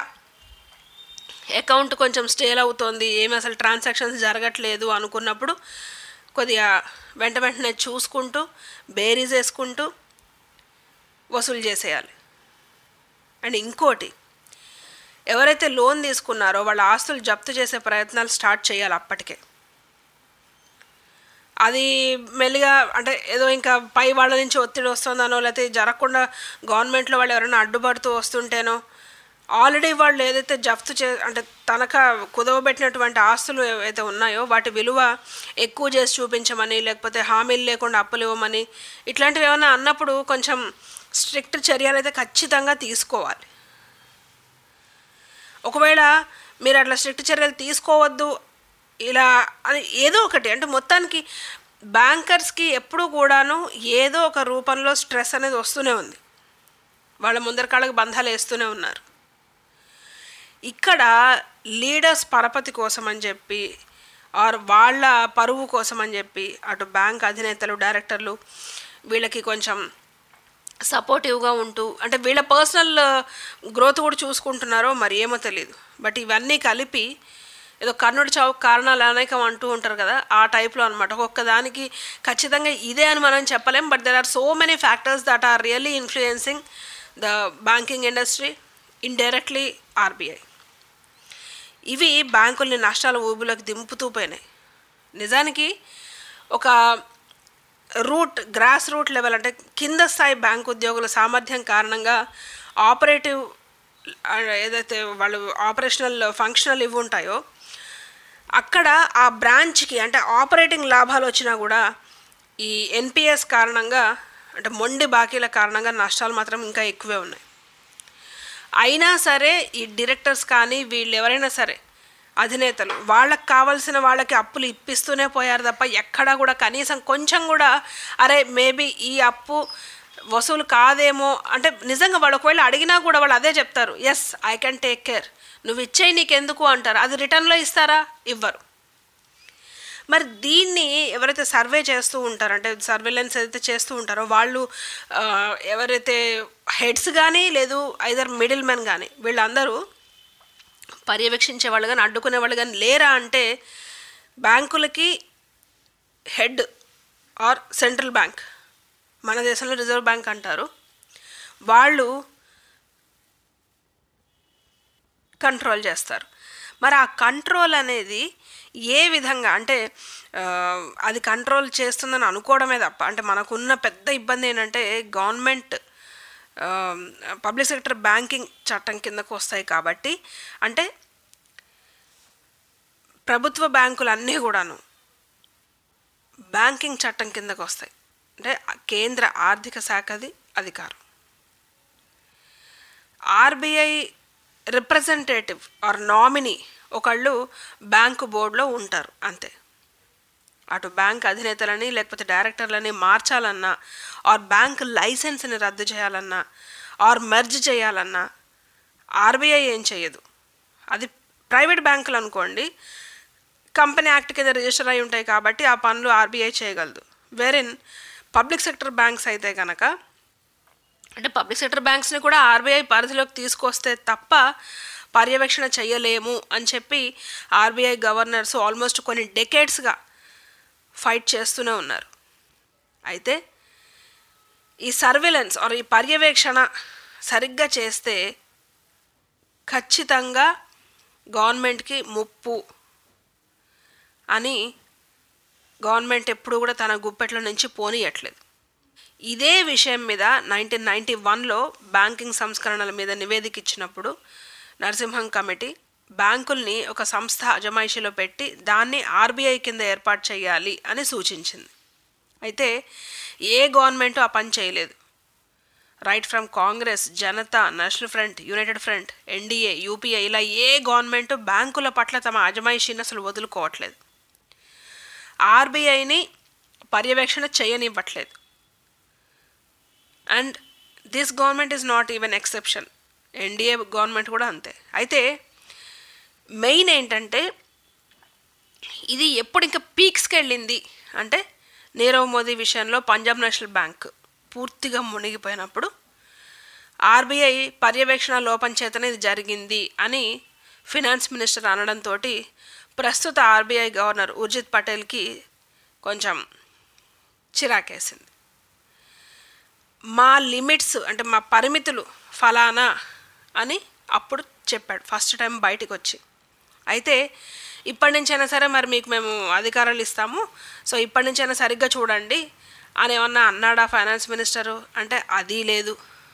అకౌంట్ కొంచెం స్టేల్ అవుతోంది ఏమి అసలు ట్రాన్సాక్షన్స్ జరగట్లేదు అనుకున్నప్పుడు కొద్దిగా వెంట వెంటనే చూసుకుంటూ బేరీజ్ వేసుకుంటూ వసూలు చేసేయాలి అండ్ ఇంకోటి ఎవరైతే లోన్ తీసుకున్నారో వాళ్ళ ఆస్తులు జప్తు చేసే ప్రయత్నాలు స్టార్ట్ చేయాలి అప్పటికే అది మెల్లిగా అంటే ఏదో ఇంకా పై వాళ్ళ నుంచి ఒత్తిడి వస్తుందనో లేకపోతే జరగకుండా గవర్నమెంట్లో వాళ్ళు ఎవరైనా అడ్డుపడుతూ వస్తుంటేనో ఆల్రెడీ వాళ్ళు ఏదైతే జప్తు చే అంటే తనఖా కుదవబెట్టినటువంటి ఆస్తులు ఏవైతే ఉన్నాయో వాటి విలువ ఎక్కువ చేసి చూపించమని లేకపోతే హామీలు లేకుండా అప్పులు ఇవ్వమని ఇట్లాంటివి ఏమైనా అన్నప్పుడు కొంచెం స్ట్రిక్ట్ చర్యలు అయితే ఖచ్చితంగా తీసుకోవాలి ఒకవేళ మీరు అట్లా స్ట్రిక్ట్ చర్యలు తీసుకోవద్దు ఇలా అని ఏదో ఒకటి అంటే మొత్తానికి బ్యాంకర్స్కి ఎప్పుడూ కూడాను ఏదో ఒక రూపంలో స్ట్రెస్ అనేది వస్తూనే ఉంది వాళ్ళ ముందర కాళ్ళకి బంధాలు వేస్తూనే ఉన్నారు ఇక్కడ లీడర్స్ పరపతి కోసం అని చెప్పి ఆర్ వాళ్ళ పరువు కోసం అని చెప్పి అటు బ్యాంక్ అధినేతలు డైరెక్టర్లు వీళ్ళకి కొంచెం సపోర్టివ్గా ఉంటూ అంటే వీళ్ళ పర్సనల్ గ్రోత్ కూడా చూసుకుంటున్నారో మరి ఏమో తెలియదు బట్ ఇవన్నీ కలిపి ఏదో కర్ణుడి చావు కారణాలు అనేకం అంటూ ఉంటారు కదా ఆ టైప్లో అనమాట ఒక్కొక్క దానికి ఖచ్చితంగా ఇదే అని మనం చెప్పలేం but there are so many factors that are really influencing the banking industry indirectly RBI ఇవి బ్యాంకుల్ని నష్టాల ఊబిలోకి దింపుతూ పోయినాయి నిజానికి ఒక రూట్ గ్రాస్ రూట్ లెవెల్ అంటే కింద స్థాయి బ్యాంక్ ఉద్యోగుల సామర్థ్యం కారణంగా ఆపరేటివ్ ఏదైతే వాళ్ళు ఆపరేషనల్ ఫంక్షనల్ ఇవి ఉంటాయో అక్కడ ఆ బ్రాంచ్కి అంటే ఆపరేటింగ్ లాభాలు వచ్చినా కూడా ఈ ఎన్పిఎస్ కారణంగా అంటే మొండి బాకీల కారణంగా నష్టాలు మాత్రం ఇంకా ఎక్కువే ఉన్నాయి అయినా సరే ఈ డైరెక్టర్స్ కానీ వీళ్ళు ఎవరైనా సరే అధినేతలు వాళ్ళకి కావాల్సిన వాళ్ళకి అప్పులు ఇప్పిస్తూనే పోయారు తప్ప ఎక్కడా కూడా కనీసం కొంచెం కూడా అరే మేబీ ఈ అప్పు వసూలు కాదేమో అంటే నిజంగా వాళ్ళు ఒకవేళ అడిగినా కూడా వాళ్ళు అదే చెప్తారు yes I can take care నువ్వు ఇచ్చేయి నీకెందుకు అంటారు అది రిటర్న్లో ఇస్తారా ఇవ్వరు మరి దీన్ని ఎవరైతే సర్వే చేస్తూ ఉంటారో అంటే సర్వేలెన్స్ ఏదైతే చేస్తూ ఉంటారో వాళ్ళు ఆ, ఎవరైతే హెడ్స్ కానీ లేదు ఐదర్ మిడిల్ మెన్ కానీ వీళ్ళందరూ పర్యవేక్షించే వాళ్ళు కానీ అడ్డుకునే వాళ్ళు కానీ లేరా అంటే బ్యాంకులకి హెడ్ ఆర్ సెంట్రల్ బ్యాంక్ మన దేశంలో రిజర్వ్ బ్యాంక్ అంటారు వాళ్ళు కంట్రోల్ చేస్తారు మరి ఆ కంట్రోల్ అనేది ఏ విధంగా అంటే ఆ, అది కంట్రోల్ చేస్తుందని అనుకోవడమే తప్ప అంటే మనకున్న పెద్ద ఇబ్బంది ఏంటంటే గవర్నమెంట్ పబ్లిక్ సెక్టర్ బ్యాంకింగ్ చట్టం కిందకు వస్తాయి కాబట్టి అంటే ప్రభుత్వ బ్యాంకులు అన్నీ కూడాను బ్యాంకింగ్ చట్టం కిందకు వస్తాయి అంటే కేంద్ర ఆర్థిక శాఖది అధికారం ఆర్బీఐ రిప్రజెంటేటివ్ ఆర్ నామినీ ఒకళ్ళు బ్యాంకు బోర్డులో ఉంటారు అంతే అటు బ్యాంక్ అధినేతలని లేకపోతే డైరెక్టర్లని మార్చాలన్నా ఆర్ బ్యాంక్ లైసెన్స్ని రద్దు చేయాలన్నా ఆర్ మెర్జ్ చేయాలన్నా ఆర్బీఐ ఏం చేయదు అది ప్రైవేట్ బ్యాంకులు అనుకోండి కంపెనీ యాక్ట్ కింద రిజిస్టర్ అయి ఉంటాయి కాబట్టి ఆ పనులు ఆర్బీఐ చేయగలదు వేరిన్ పబ్లిక్ సెక్టర్ బ్యాంక్స్ అయితే కనుక అంటే పబ్లిక్ సెక్టర్ బ్యాంక్స్ని కూడా ఆర్బీఐ పరిధిలోకి తీసుకొస్తే తప్ప పర్యవేక్షణ చేయలేము అని చెప్పి ఆర్బీఐ గవర్నర్స్ ఆల్మోస్ట్ కొన్ని డెకేడ్స్గా ఫైట్ చేస్తూనే ఉన్నారు అయితే ఈ సర్వేలెన్స్ ఆర్ ఈ పర్యవేక్షణ సరిగ్గా చేస్తే ఖచ్చితంగా గవర్నమెంట్కి ముప్పు అని గవర్నమెంట్ ఎప్పుడు కూడా తన గుప్పెట్ల నుంచి పోనీయట్లేదు ఇదే విషయం మీద నైన్టీన్ నైంటీ వన్లో బ్యాంకింగ్ సంస్కరణల మీద నివేదిక ఇచ్చినప్పుడు నరసింహం కమిటీ బ్యాంకుల్ని ఒక సంస్థ అజమాయిషీలో పెట్టి దాన్ని ఆర్బీఐ కింద ఏర్పాటు చేయాలి అని సూచించింది అయితే ఏ గవర్నమెంట్ ఆ పని చేయలేదు right from Congress Janata national front united front NDA UPA ఇలా ఏ గవర్నమెంట్ బ్యాంకుల పట్ల తమ అజమాయిషీని అసలు వదులుకోవట్లేదు ఆర్బీఐని పర్యవేక్షణ చేయనివ్వట్లేదు and this government is not even exception NDA government కూడా అంతే అయితే మెయిన్ ఏంటంటే ఇది ఎప్పుడు ఇంకా పీక్స్కి వెళ్ళింది అంటే నీరవ్ మోదీ విషయంలో పంజాబ్ నేషనల్ బ్యాంక్ పూర్తిగా మునిగిపోయినప్పుడు ఆర్బీఐ పర్యవేక్షణ లోపం చేతనే ఇది జరిగింది అని ఫినాన్స్ మినిస్టర్ అనడంతో ప్రస్తుత ఆర్బీఐ గవర్నర్ ఉర్జిత్ పటేల్కి కొంచెం చిరాకేసింది మా లిమిట్స్ అంటే మా పరిమితులు ఫలానా అని అప్పుడు చెప్పాడు ఫస్ట్ టైం బయటికి వచ్చి అయితే ఇప్పటి నుంచైనా సరే మరి మీకు మేము అధికారాలు ఇస్తాము సో ఇప్పటి నుంచైనా సరిగ్గా చూడండి అని ఏమన్నా అన్నాడా ఫైనాన్స్ మినిస్టరు అంటే అది లేదు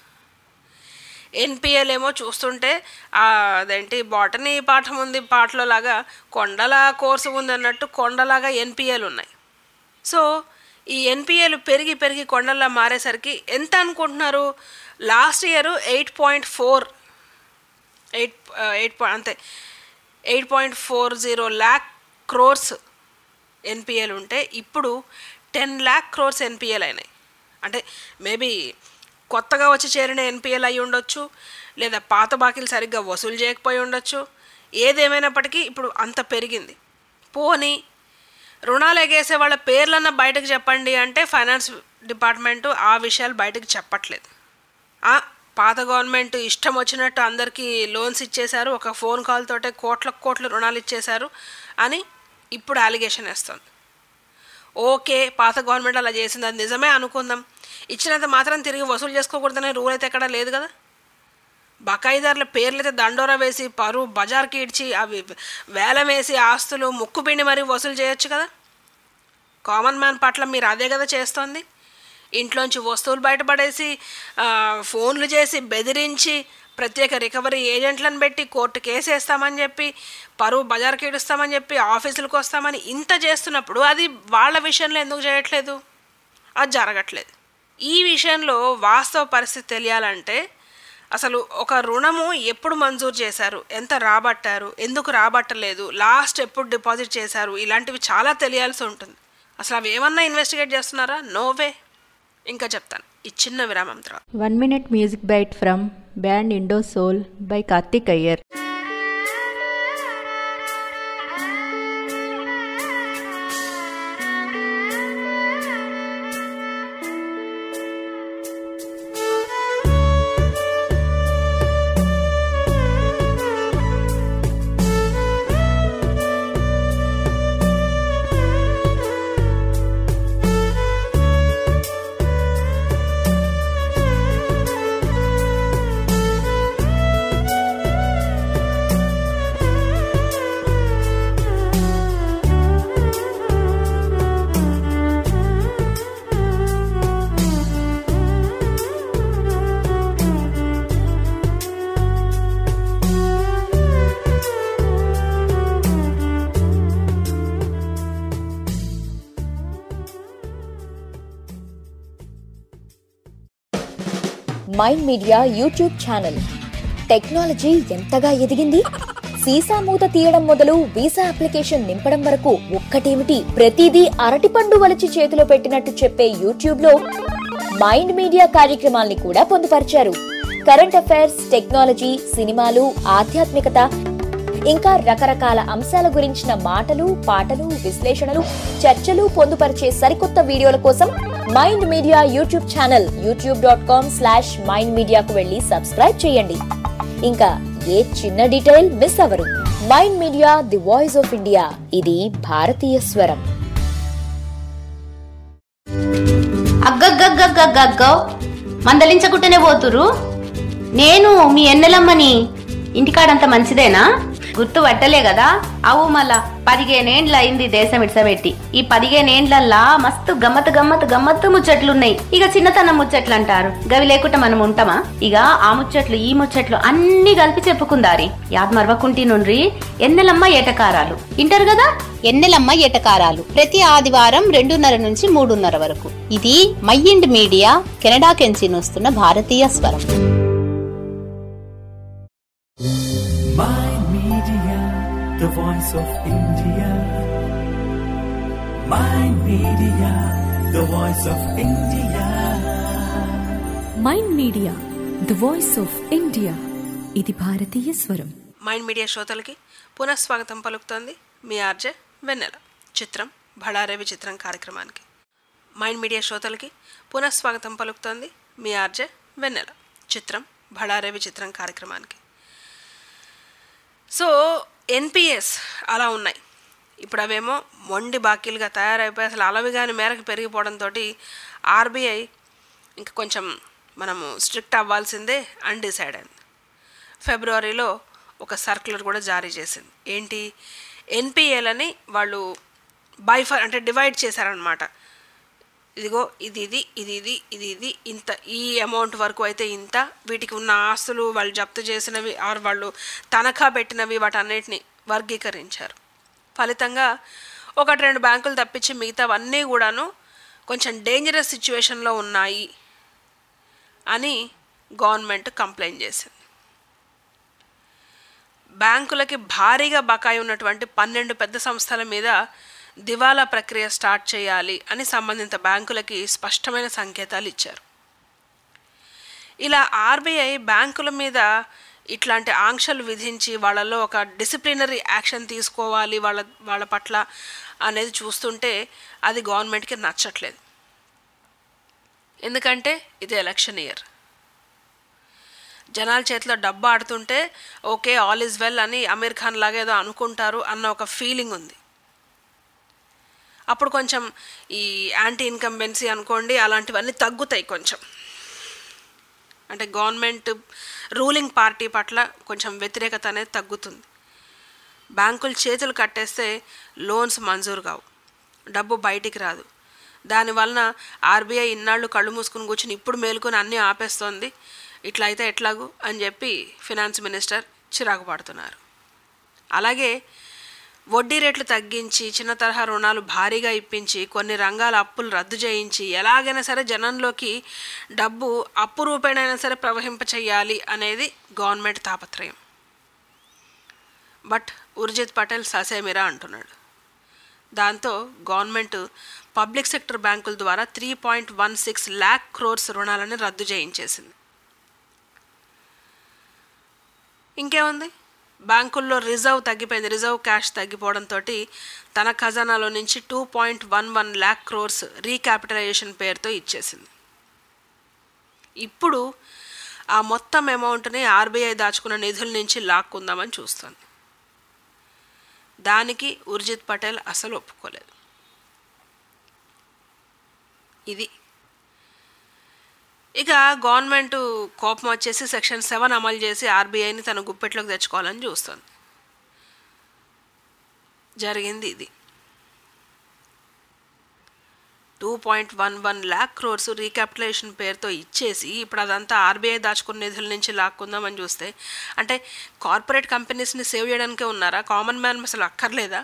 ఎన్పిఎల్ ఏమో చూస్తుంటే ఆ, అదేంటి బాటనీ పాఠం ఉంది పాటలో లాగా కొండల కోర్సు ఉంది అన్నట్టు కొండలాగా ఎన్పిఎల్ ఉన్నాయి సో ఈ ఎన్పిఎల్ పెరిగి పెరిగి కొండల్లా మారేసరికి ఎంత అనుకుంటున్నారు last year eight point four eight eight అంతే eight point four zero lakh crores NPL ఉంటే ఇప్పుడు టెన్ ల్యాక్ క్రోర్స్ ఎన్పిఎల్ అయినాయి అంటే మేబీ కొత్తగా వచ్చి చేరిన ఎన్పిఎల్ అయి ఉండొచ్చు లేదా పాత బాకీలు సరిగ్గా వసూలు చేయకపోయి ఉండొచ్చు ఏదేమైనప్పటికీ ఇప్పుడు అంత పెరిగింది పోనీ రుణాలు ఎగేసే వాళ్ళ పేర్లన్న బయటకు చెప్పండి అంటే ఫైనాన్స్ డిపార్ట్మెంటు ఆ విషయాలు బయటకు చెప్పట్లేదు ఆ, పాత గవర్నమెంట్ ఇష్టం వచ్చినట్టు అందరికీ లోన్స్ ఇచ్చేశారు ఒక ఫోన్ కాల్ తోటే కోట్ల కోట్ల రుణాలు ఇచ్చేశారు అని ఇప్పుడు అలిగేషన్ వేస్తుంది ఓకే పాత గవర్నమెంట్ అలా చేసింది అది నిజమే అనుకుందాం ఇచ్చినంత మాత్రం తిరిగి వసూలు చేసుకోకూడదనే రూల్ అయితే ఎక్కడా లేదు కదా బకాయిదారుల పేర్లు అయితే దండోరా వేసి పరు బజార్కి ఇడ్చి అవి వేలం వేసి ఆస్తులు ముక్కుపిండి మరీ వసూలు చేయొచ్చు కదా కామన్ మ్యాన్ పట్ల మీరు అదే కదా చేస్తోంది ఇంట్లోంచి వస్తువులు బయటపడేసి ఆ, ఫోన్లు చేసి బెదిరించి ప్రత్యేక రికవరీ ఏజెంట్లను పెట్టి కోర్టు కేసు వేస్తామని చెప్పి పరువు బజార్కి ఇడుస్తామని చెప్పి ఆఫీసులకు వస్తామని ఇంత చేస్తున్నప్పుడు అది వాళ్ళ విషయంలో ఎందుకు చేయట్లేదు అది జరగట్లేదు ఈ విషయంలో వాస్తవ పరిస్థితి తెలియాలంటే అసలు ఒక రుణము ఎప్పుడు మంజూరు చేశారు ఎంత రాబట్టారు ఎందుకు రాబట్టలేదు లాస్ట్ ఎప్పుడు డిపాజిట్ చేశారు ఇలాంటివి చాలా తెలియాల్సి ఉంటుంది అసలు అవి ఏమన్నా ఇన్వెస్టిగేట్ చేస్తున్నారా నోవే ఇంకా చెప్తాను ఈ చిన్న విరామం తర్వాత One minute music bite from band Indo Soul by Karthik Iyer. Mind Media YouTube channel technology ఎంతగా ఎదిగింది సీసా మూత తీయడం మొదలు వీసా అప్లికేషన్ నింపడం వరకు ఒక్కటేమిటి ప్రతిదీ అరటిపండు వలిచి చేతిలో పెట్టినట్టు చెప్పే యూట్యూబ్ లో మైండ్ మీడియా కార్యక్రమాల్ని కూడా పొందుపరిచారు కరెంట్ అఫైర్స్ టెక్నాలజీ సినిమాలు ఆధ్యాత్మికత ఇంకా రకరకాల అంశాల గురించిన మాటలు పాటలు విశ్లేషణలు చర్చలు పొందుపరిచే సరికొత్త వీడియోల కోసం Mind Media YouTube channel YouTube dot com slash Mind మీడియాకు వెళ్ళి సబ్స్క్రైబ్ చేయండి ఇంకా ఏ చిన్న డీటెయిల్ మిస్ అవరు Mind media the voice of India ఇది భారతీయ స్వరం అగ్గగ్గగ్గగ్గగ్గో మందలించకుంటేనే పోతురు నేను మీ ఎన్నెలమ్మని ఇంటికాడంత మంచిదేనా గుర్తు పట్టలే కదా అవు మళ్ళా పదిహేనేండ్ల అయింది దేశం ఇడ్సబెట్టి ఈ పదిహేనేండ్లల్లా మస్తు గమ్మత్ గమ్మత్ గమ్మత్తు ముచ్చట్లున్నాయి ఇక చిన్నతనం ముచ్చట్లు అంటారు గవి లేకుండా మనం ఉంటామా ఇక ఆ ముచ్చట్లు ఈ ముచ్చట్లు అన్ని కలిపి చెప్పుకుందారి యాద్ మరవకుంటి నుండ్రి ఎన్నెలమ్మ ఏటకారాలు ఇంటారు కదా ఎన్నెలమ్మ ఎటకారాలు ప్రతి ఆదివారం రెండున్నర నుంచి మూడున్నర వరకు ఇది మైండ్ మీడియా కెనడా కెంచి వస్తున్న భారతీయ స్వరం Mind Media, the voice of India. Mind Media, the voice of India. Mind media the voice of India ఇది భారతీయ స్వరం మైండ్ మీడియా శ్రోతలకి పునఃస్వాగతం పలుకుతోంది మీ ఆర్జే వెన్నెల చిత్రం భళారే విచిత్రం కార్యక్రమానికి మైండ్ మీడియా శ్రోతలకి పునఃస్వాగతం పలుకుతోంది మీ ఆర్జే వెన్నెల చిత్రం భళారే విచిత్రం కార్యక్రమానికి సో ఎన్పిఎస్ అలా ఉన్నాయి ఇప్పుడు అవేమో మొండి బాకీలుగా తయారైపోయి అసలు అలవిగాని మేరకు పెరిగిపోవడంతో ఆర్బీఐ ఇంకా కొంచెం మనము స్ట్రిక్ట్ అవ్వాల్సిందే అన్డిసైడ్ అయింది ఫిబ్రవరిలో ఒక సర్క్యులర్ కూడా జారీ చేసింది ఏంటి ఎన్పిఏలని వాళ్ళు బైఫర్ అంటే డివైడ్ చేశారనమాట ఇదిగో ఇది ఇది ఇది ఇది ఇది ఇది ఇంత ఈ అమౌంట్ వరకు అయితే ఇంత వీటికి ఉన్న ఆస్తులు వాళ్ళు జప్తు చేసినవి ఆర్ వాళ్ళు తనఖా పెట్టినవి వాటన్నిటిని వర్గీకరించారు ఫలితంగా ఒకటి రెండు బ్యాంకులు తప్పించి మిగతావన్నీ కూడాను కొంచెం డేంజరస్ సిచ్యువేషన్లో ఉన్నాయి అని గవర్నమెంట్ కంప్లైంట్ చేసింది బ్యాంకులకి భారీగా బకాయి ఉన్నటువంటి పన్నెండు పెద్ద సంస్థల మీద దివాలా ప్రక్రియ స్టార్ట్ చేయాలి అని సంబంధిత బ్యాంకులకి స్పష్టమైన సంకేతాలు ఇచ్చారు ఇలా ఆర్బీఐ బ్యాంకుల మీద ఇట్లాంటి ఆంక్షలు విధించి వాళ్ళలో ఒక డిసిప్లినరీ యాక్షన్ తీసుకోవాలి వాళ్ళ వాళ్ళ పట్ల అనేది చూస్తుంటే అది గవర్నమెంట్కి నచ్చట్లేదు ఎందుకంటే ఇది ఎలక్షన్ ఇయర్ జనాల చేతిలో డబ్బు ఆడుతుంటే ఓకే ఆల్ ఈజ్ వెల్ అని అమీర్ ఖాన్ లాగా ఏదో అనుకుంటారు అన్న ఒక ఫీలింగ్ ఉంది అప్పుడు కొంచెం ఈ యాంటీ ఇన్కంబెన్సీ అనుకోండి అలాంటివన్నీ తగ్గుతాయి కొంచెం అంటే గవర్నమెంట్ రూలింగ్ పార్టీ పట్ల కొంచెం వ్యతిరేకత అనేది తగ్గుతుంది బ్యాంకులు చేతులు కట్టేస్తే లోన్స్ మంజూరు కావు డబ్బు బయటికి రాదు దానివలన ఆర్బీఐ ఇన్నాళ్ళు కళ్ళు మూసుకుని కూర్చుని ఇప్పుడు మేలుకొని అన్నీ ఆపేస్తోంది ఇట్లా అయితే ఎట్లాగు అని చెప్పి ఫినాన్స్ మినిస్టర్ చిరాకు పడుతున్నారు అలాగే వడ్డీ రేట్లు తగ్గించి చిన్న తరహా రుణాలు భారీగా ఇప్పించి కొన్ని రంగాల అప్పులు రద్దు చేయించి ఎలాగైనా సరే జనంలోకి డబ్బు అప్పు రూపేణైనా సరే ప్రవహింప చేయాలి అనేది గవర్నమెంట్ తాపత్రయం బట్ ఉర్జిత్ పటేల్ ససేమిరా అంటున్నాడు దాంతో గవర్నమెంట్ పబ్లిక్ సెక్టర్ బ్యాంకుల ద్వారా three point one six lakh crores రుణాలని రద్దు చేయించేసింది ఇంకేముంది బ్యాంకుల్లో రిజర్వ్ తగ్గిపోయింది రిజర్వ్ క్యాష్ తగ్గిపోవడంతో తన ఖజానాలో నుంచి two point one one lakh crores recapitalisation పేరుతో ఇచ్చేసింది ఇప్పుడు ఆ మొత్తం అమౌంట్ని ఆర్బీఐ దాచుకున్న నిధుల నుంచి లాక్కుందామని చూస్తుంది దానికి ఉర్జిత్ పటేల్ అసలు ఒప్పుకోలేదు ఇది ఇక గవర్నమెంట్ కోపం వచ్చేసి సెక్షన్ సెవెన్ అమలు చేసి ఆర్బీఐని తన గుప్పెట్లోకి తెచ్చుకోవాలని చూస్తుంది జరిగింది ఇది two point one one lakh crores recapitalisation పేరుతో ఇచ్చేసి ఇప్పుడు అదంతా ఆర్బీఐ దాచుకున్న నిధుల నుంచి లాక్కుందామని చూస్తే అంటే కార్పొరేట్ కంపెనీస్ని సేవ్ చేయడానికే ఉన్నారా కామన్ మ్యాన్ అసలు అక్కర్లేదా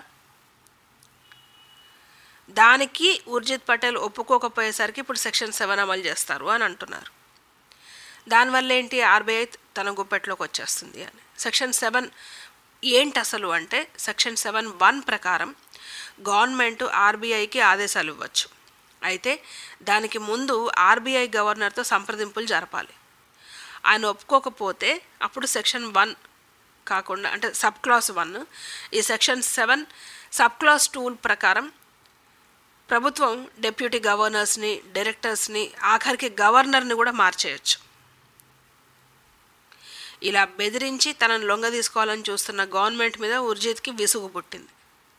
దానికి ఉర్జిత్ పటేల్ ఒప్పుకోకపోయేసరికి ఇప్పుడు సెక్షన్ సెవెన్ అమలు చేస్తారు అని అంటున్నారు దానివల్ల ఏంటి ఆర్బీఐ తన గుప్పెట్లోకి వచ్చేస్తుంది అని సెక్షన్ సెవెన్ ఏంటి అసలు అంటే సెక్షన్ సెవెన్ వన్ ప్రకారం గవర్నమెంట్ ఆర్బీఐకి ఆదేశాలు ఇవ్వచ్చు అయితే దానికి ముందు ఆర్బీఐ గవర్నర్తో సంప్రదింపులు జరపాలి ఆయన ఒప్పుకోకపోతే అప్పుడు సెక్షన్ వన్ కాకుండా అంటే సబ్ క్లాస్ వన్ ఈ section seven sub clause two ప్రకారం ప్రభుత్వం డెప్యూటీ గవర్నర్స్ని డైరెక్టర్స్ని ఆఖరికి గవర్నర్ని కూడా మార్చేయచ్చు ఇలా బెదిరించి తనను లొంగ తీసుకోవాలని చూస్తున్న గవర్నమెంట్ మీద ఉర్జిత్కి విసుగు పుట్టింది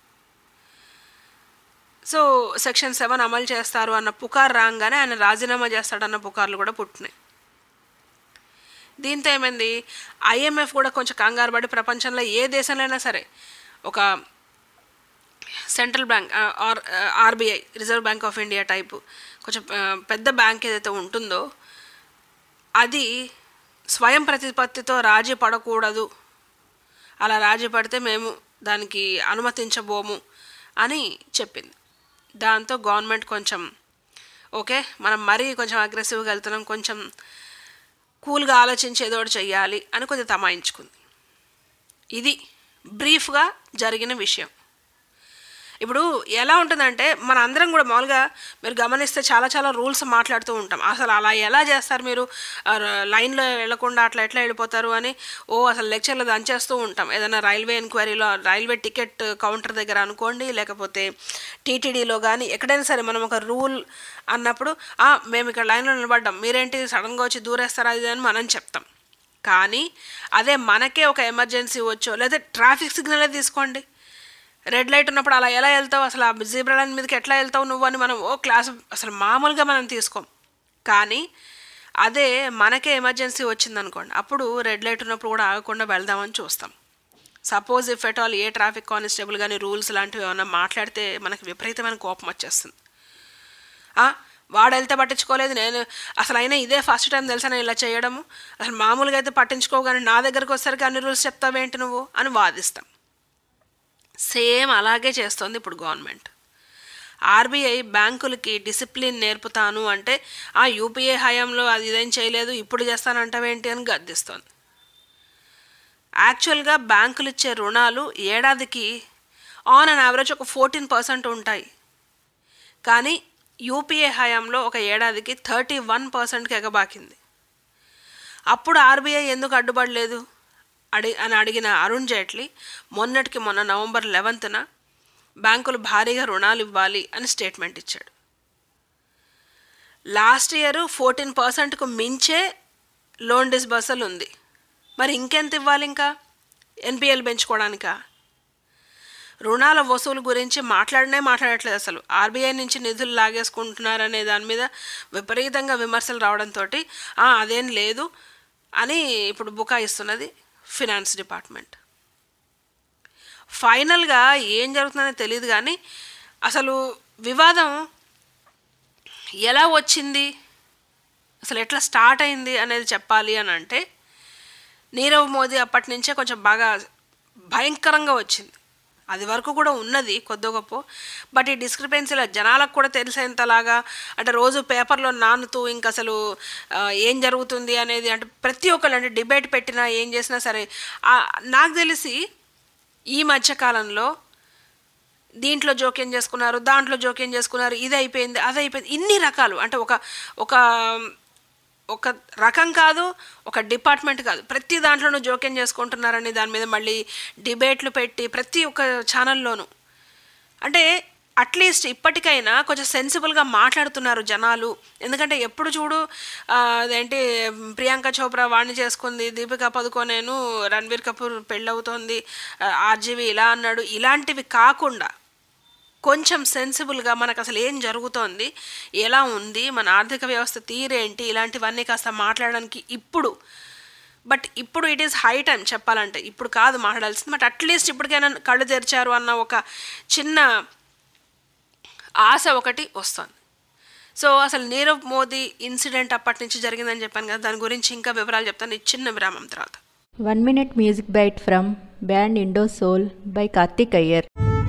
సో సెక్షన్ సెవెన్ అమలు చేస్తారు అన్న పుకారు రాగానే ఆయన రాజీనామా చేస్తాడన్న పుకార్లు కూడా పుట్టినాయి దీంతో ఏమైంది ఐఎంఎఫ్ కూడా కొంచెం కంగారు పడి ప్రపంచంలో ఏ దేశంలో అయినా సరే ఒక central bank or RBI Reserve Bank of India type కొంచెం పెద్ద బ్యాంక్ ఏదైతే ఉంటుందో అది స్వయం ప్రతిపత్తితో రాజీ పడకూడదు అలా రాజీ పడితే మేము దానికి అనుమతించబోము అని చెప్పింది దాంతో గవర్నమెంట్ కొంచెం ఓకే మనం మరీ కొంచెం అగ్రెసివ్గా వెళ్తున్నాం కొంచెం కూల్గా ఆలోచించి ఏదో ఒకటి చెయ్యాలి అని కొంచెం తమాయించుకుంది ఇది బ్రీఫ్గా జరిగిన విషయం ఇప్పుడు ఎలా ఉంటుందంటే మన అందరం కూడా మామూలుగా మీరు గమనిస్తే చాలా చాలా రూల్స్ మాట్లాడుతూ ఉంటాం అసలు అలా ఎలా చేస్తారు మీరు లైన్లో వెళ్లకుండా అట్లా ఎట్లా వెళ్ళిపోతారు అని ఓ అసలు లెక్చర్లో దంచేస్తూ ఉంటాం ఏదైనా రైల్వే ఎంక్వైరీలో రైల్వే టికెట్ కౌంటర్ దగ్గర అనుకోండి లేకపోతే టీటీడీలో కానీ ఎక్కడైనా సరే మనం ఒక రూల్ అన్నప్పుడు మేము ఇక్కడ లైన్లో నిలబడ్డాం మీరేంటి సడన్గా వచ్చి దూరేస్తారా అది అని మనం చెప్తాం కానీ అదే మనకే ఒక ఎమర్జెన్సీ వచ్చో లేదా ట్రాఫిక్ సిగ్నలే తీసుకోండి రెడ్ లైట్ ఉన్నప్పుడు అలా ఎలా వెళ్తావు అసలు ఆ జీబ్రా లైన్ మీదకి ఎట్లా వెళ్తావు నువ్వు అని మనం ఓ క్లాస్ అసలు మామూలుగా మనం తీసుకోం కానీ అదే మనకే ఎమర్జెన్సీ వచ్చిందనుకోండి అప్పుడు రెడ్ లైట్ ఉన్నప్పుడు కూడా ఆగకుండా వెళ్దామని చూస్తాం suppose if at all a traffic constable కానీ రూల్స్ లాంటివి ఏమైనా మాట్లాడితే మనకి విపరీతమైన కోపం వచ్చేస్తుంది ఆ, వాడు వెళ్తే పట్టించుకోలేదు నేను అసలు అయినా ఇదే ఫస్ట్ టైం తెలుసా నేను ఇలా చేయడము అసలు మామూలుగా అయితే పట్టించుకోగానే నా దగ్గరకు వచ్చేసరికి అన్ని రూల్స్ చెప్తావేంటి నువ్వు అని వాదిస్తాం సేమ్ అలాగే చేస్తోంది ఇప్పుడు గవర్నమెంట్ ఆర్బీఐ బ్యాంకులకి డిసిప్లిన్ నేర్పుతాను అంటే ఆ యూపీఏ హయాంలో అది ఇదేం చేయలేదు ఇప్పుడు చేస్తానంటావేంటి అని గద్దిస్తోంది యాక్చువల్గా బ్యాంకులు ఇచ్చే రుణాలు ఏడాదికి ఆన్ అండ్ యావరేజ్ ఒక ఫోర్టీన్ పర్సెంట్ ఉంటాయి కానీ యూపీఏ హయాంలో ఒక ఏడాదికి థర్టీ వన్ పర్సెంట్కి ఎగబాకింది అప్పుడు ఆర్బీఐ ఎందుకు అడ్డుపడలేదు అడి అని అడిగిన అరుణ్ జైట్లీ మొన్నటికి మొన్న నవంబర్ లెవెంత్న బ్యాంకులు భారీగా రుణాలు ఇవ్వాలి అని స్టేట్మెంట్ ఇచ్చాడు లాస్ట్ ఇయర్ ఫోర్టీన్ పర్సెంట్కు మించే లోన్ డిస్బర్సల్ ఉంది మరి ఇంకెంత ఇవ్వాలి ఇంకా ఎన్పిఎల్ పెంచుకోవడానికా రుణాల వసూలు గురించి మాట్లాడనే మాట్లాడట్లేదు అసలు ఆర్బీఐ నుంచి నిధులు లాగేసుకుంటున్నారనే దాని మీద విపరీతంగా విమర్శలు రావడంతో అదేం లేదు అని ఇప్పుడు బుకాయిస్తున్నది ఫినాన్స్ డిపార్ట్మెంట్ ఫైనల్గా ఏం జరుగుతుందో తెలియదు కానీ అసలు వివాదం ఎలా వచ్చింది అసలు ఎట్లా స్టార్ట్ అయింది అనేది చెప్పాలి అని అంటే నీరవ్ మోదీ అప్పటి నుంచే కొంచెం బాగా భయంకరంగా వచ్చింది అది వరకు కూడా ఉన్నది కొద్ది గొప్ప బట్ ఈ డిస్క్రిపెన్సీలో జనాలకు కూడా తెలిసేంతలాగా అంటే రోజు పేపర్లో నానుతూ ఇంక అసలు ఆ, ఏం జరుగుతుంది అనేది అంటే ప్రతి ఒక్కళ్ళు అంటే డిబేట్ పెట్టినా ఏం చేసినా సరే ఆ, నాకు తెలిసి ఈ మధ్యకాలంలో దీంట్లో జోక్యం చేసుకున్నారు దాంట్లో జోక్యం చేసుకున్నారు ఇది అయిపోయింది అది అయిపోయింది ఇన్ని రకాలు అంటే ఒక ఒక ఒక రకం కాదు ఒక డిపార్ట్మెంట్ కాదు ప్రతి దాంట్లోనూ జోక్యం చేసుకుంటున్నారని దాని మీద మళ్ళీ డిబేట్లు పెట్టి ప్రతి ఒక్క ఛానల్లోనూ అంటే అట్లీస్ట్ ఇప్పటికైనా కొంచెం సెన్సిబుల్గా మాట్లాడుతున్నారు జనాలు ఎందుకంటే ఎప్పుడు చూడు ఆ, అదేంటి ప్రియాంక చోప్రా వాణ్ణి చేసుకుంది దీపికా పదుకోనేను రణ్వీర్ కపూర్ పెళ్ళవుతోంది ఆ, ఆర్జీవి ఇలా అన్నాడు ఇలాంటివి కాకుండా కొంచెం సెన్సిబుల్గా మనకు అసలు ఏం జరుగుతోంది ఎలా ఉంది మన ఆర్థిక వ్యవస్థ తీరేంటి ఇలాంటివన్నీ కాస్త మాట్లాడడానికి ఇప్పుడు బట్ ఇప్పుడు ఇట్ ఈస్ హై టైం చెప్పాలంటే ఇప్పుడు కాదు మాట్లాడాల్సింది బట్ అట్లీస్ట్ ఇప్పటికైనా కళ్ళు తెరిచారు అన్న ఒక చిన్న ఆశ ఒకటి వస్తుంది సో అసలు నీరవ్ మోదీ ఇన్సిడెంట్ అప్పటి నుంచి జరిగిందని చెప్పాను కదా దాని గురించి ఇంకా వివరాలు చెప్తాను ఈ చిన్న విరామం తర్వాత One minute music bite from band Indo Soul by Karthik Iyer.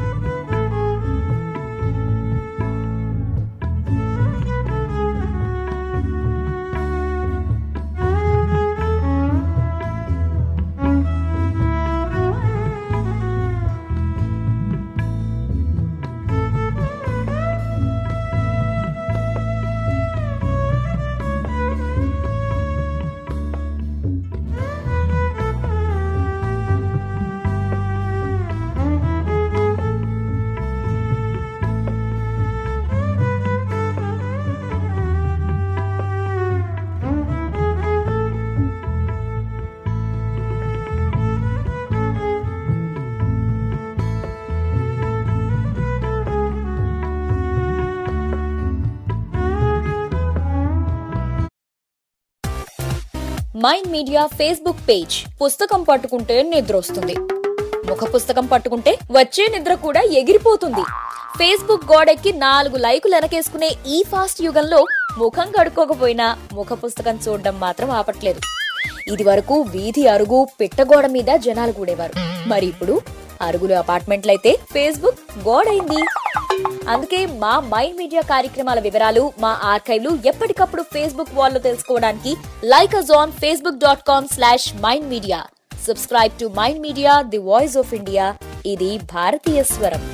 Mind Media Facebook page పుస్తకం పట్టుకుంటే నిద్ర వస్తుంది ముఖ పుస్తకం పట్టుకుంటే వచ్చే నిద్ర కూడా ఎగిరిపోతుంది ఫేస్బుక్ గోడెక్కి నాలుగు లైకులు వెనకేసుకునే ఈ ఫాస్ట్ యుగంలో ముఖం కడుక్కోకపోయినా ముఖ పుస్తకం చూడడం మాత్రం ఆపట్లేదు ఇది వరకు వీధి అరుగు పిట్టగోడ మీద జనాలు కూడేవారు మరి ఇప్పుడు అరుగులు అపార్ట్మెంట్లయితే ఫేస్బుక్ గోడైంది అందుకే మా మైండ్ మీడియా కార్యక్రమాల వివరాలు మా ఆర్కైవ్లు ఎప్పటికప్పుడు ఫేస్బుక్ వాల్లో తెలుసుకోవడానికి like us on Facebook dot com slash mind media subscribe to mind media the voice of India ఇది భారతీయ స్వరం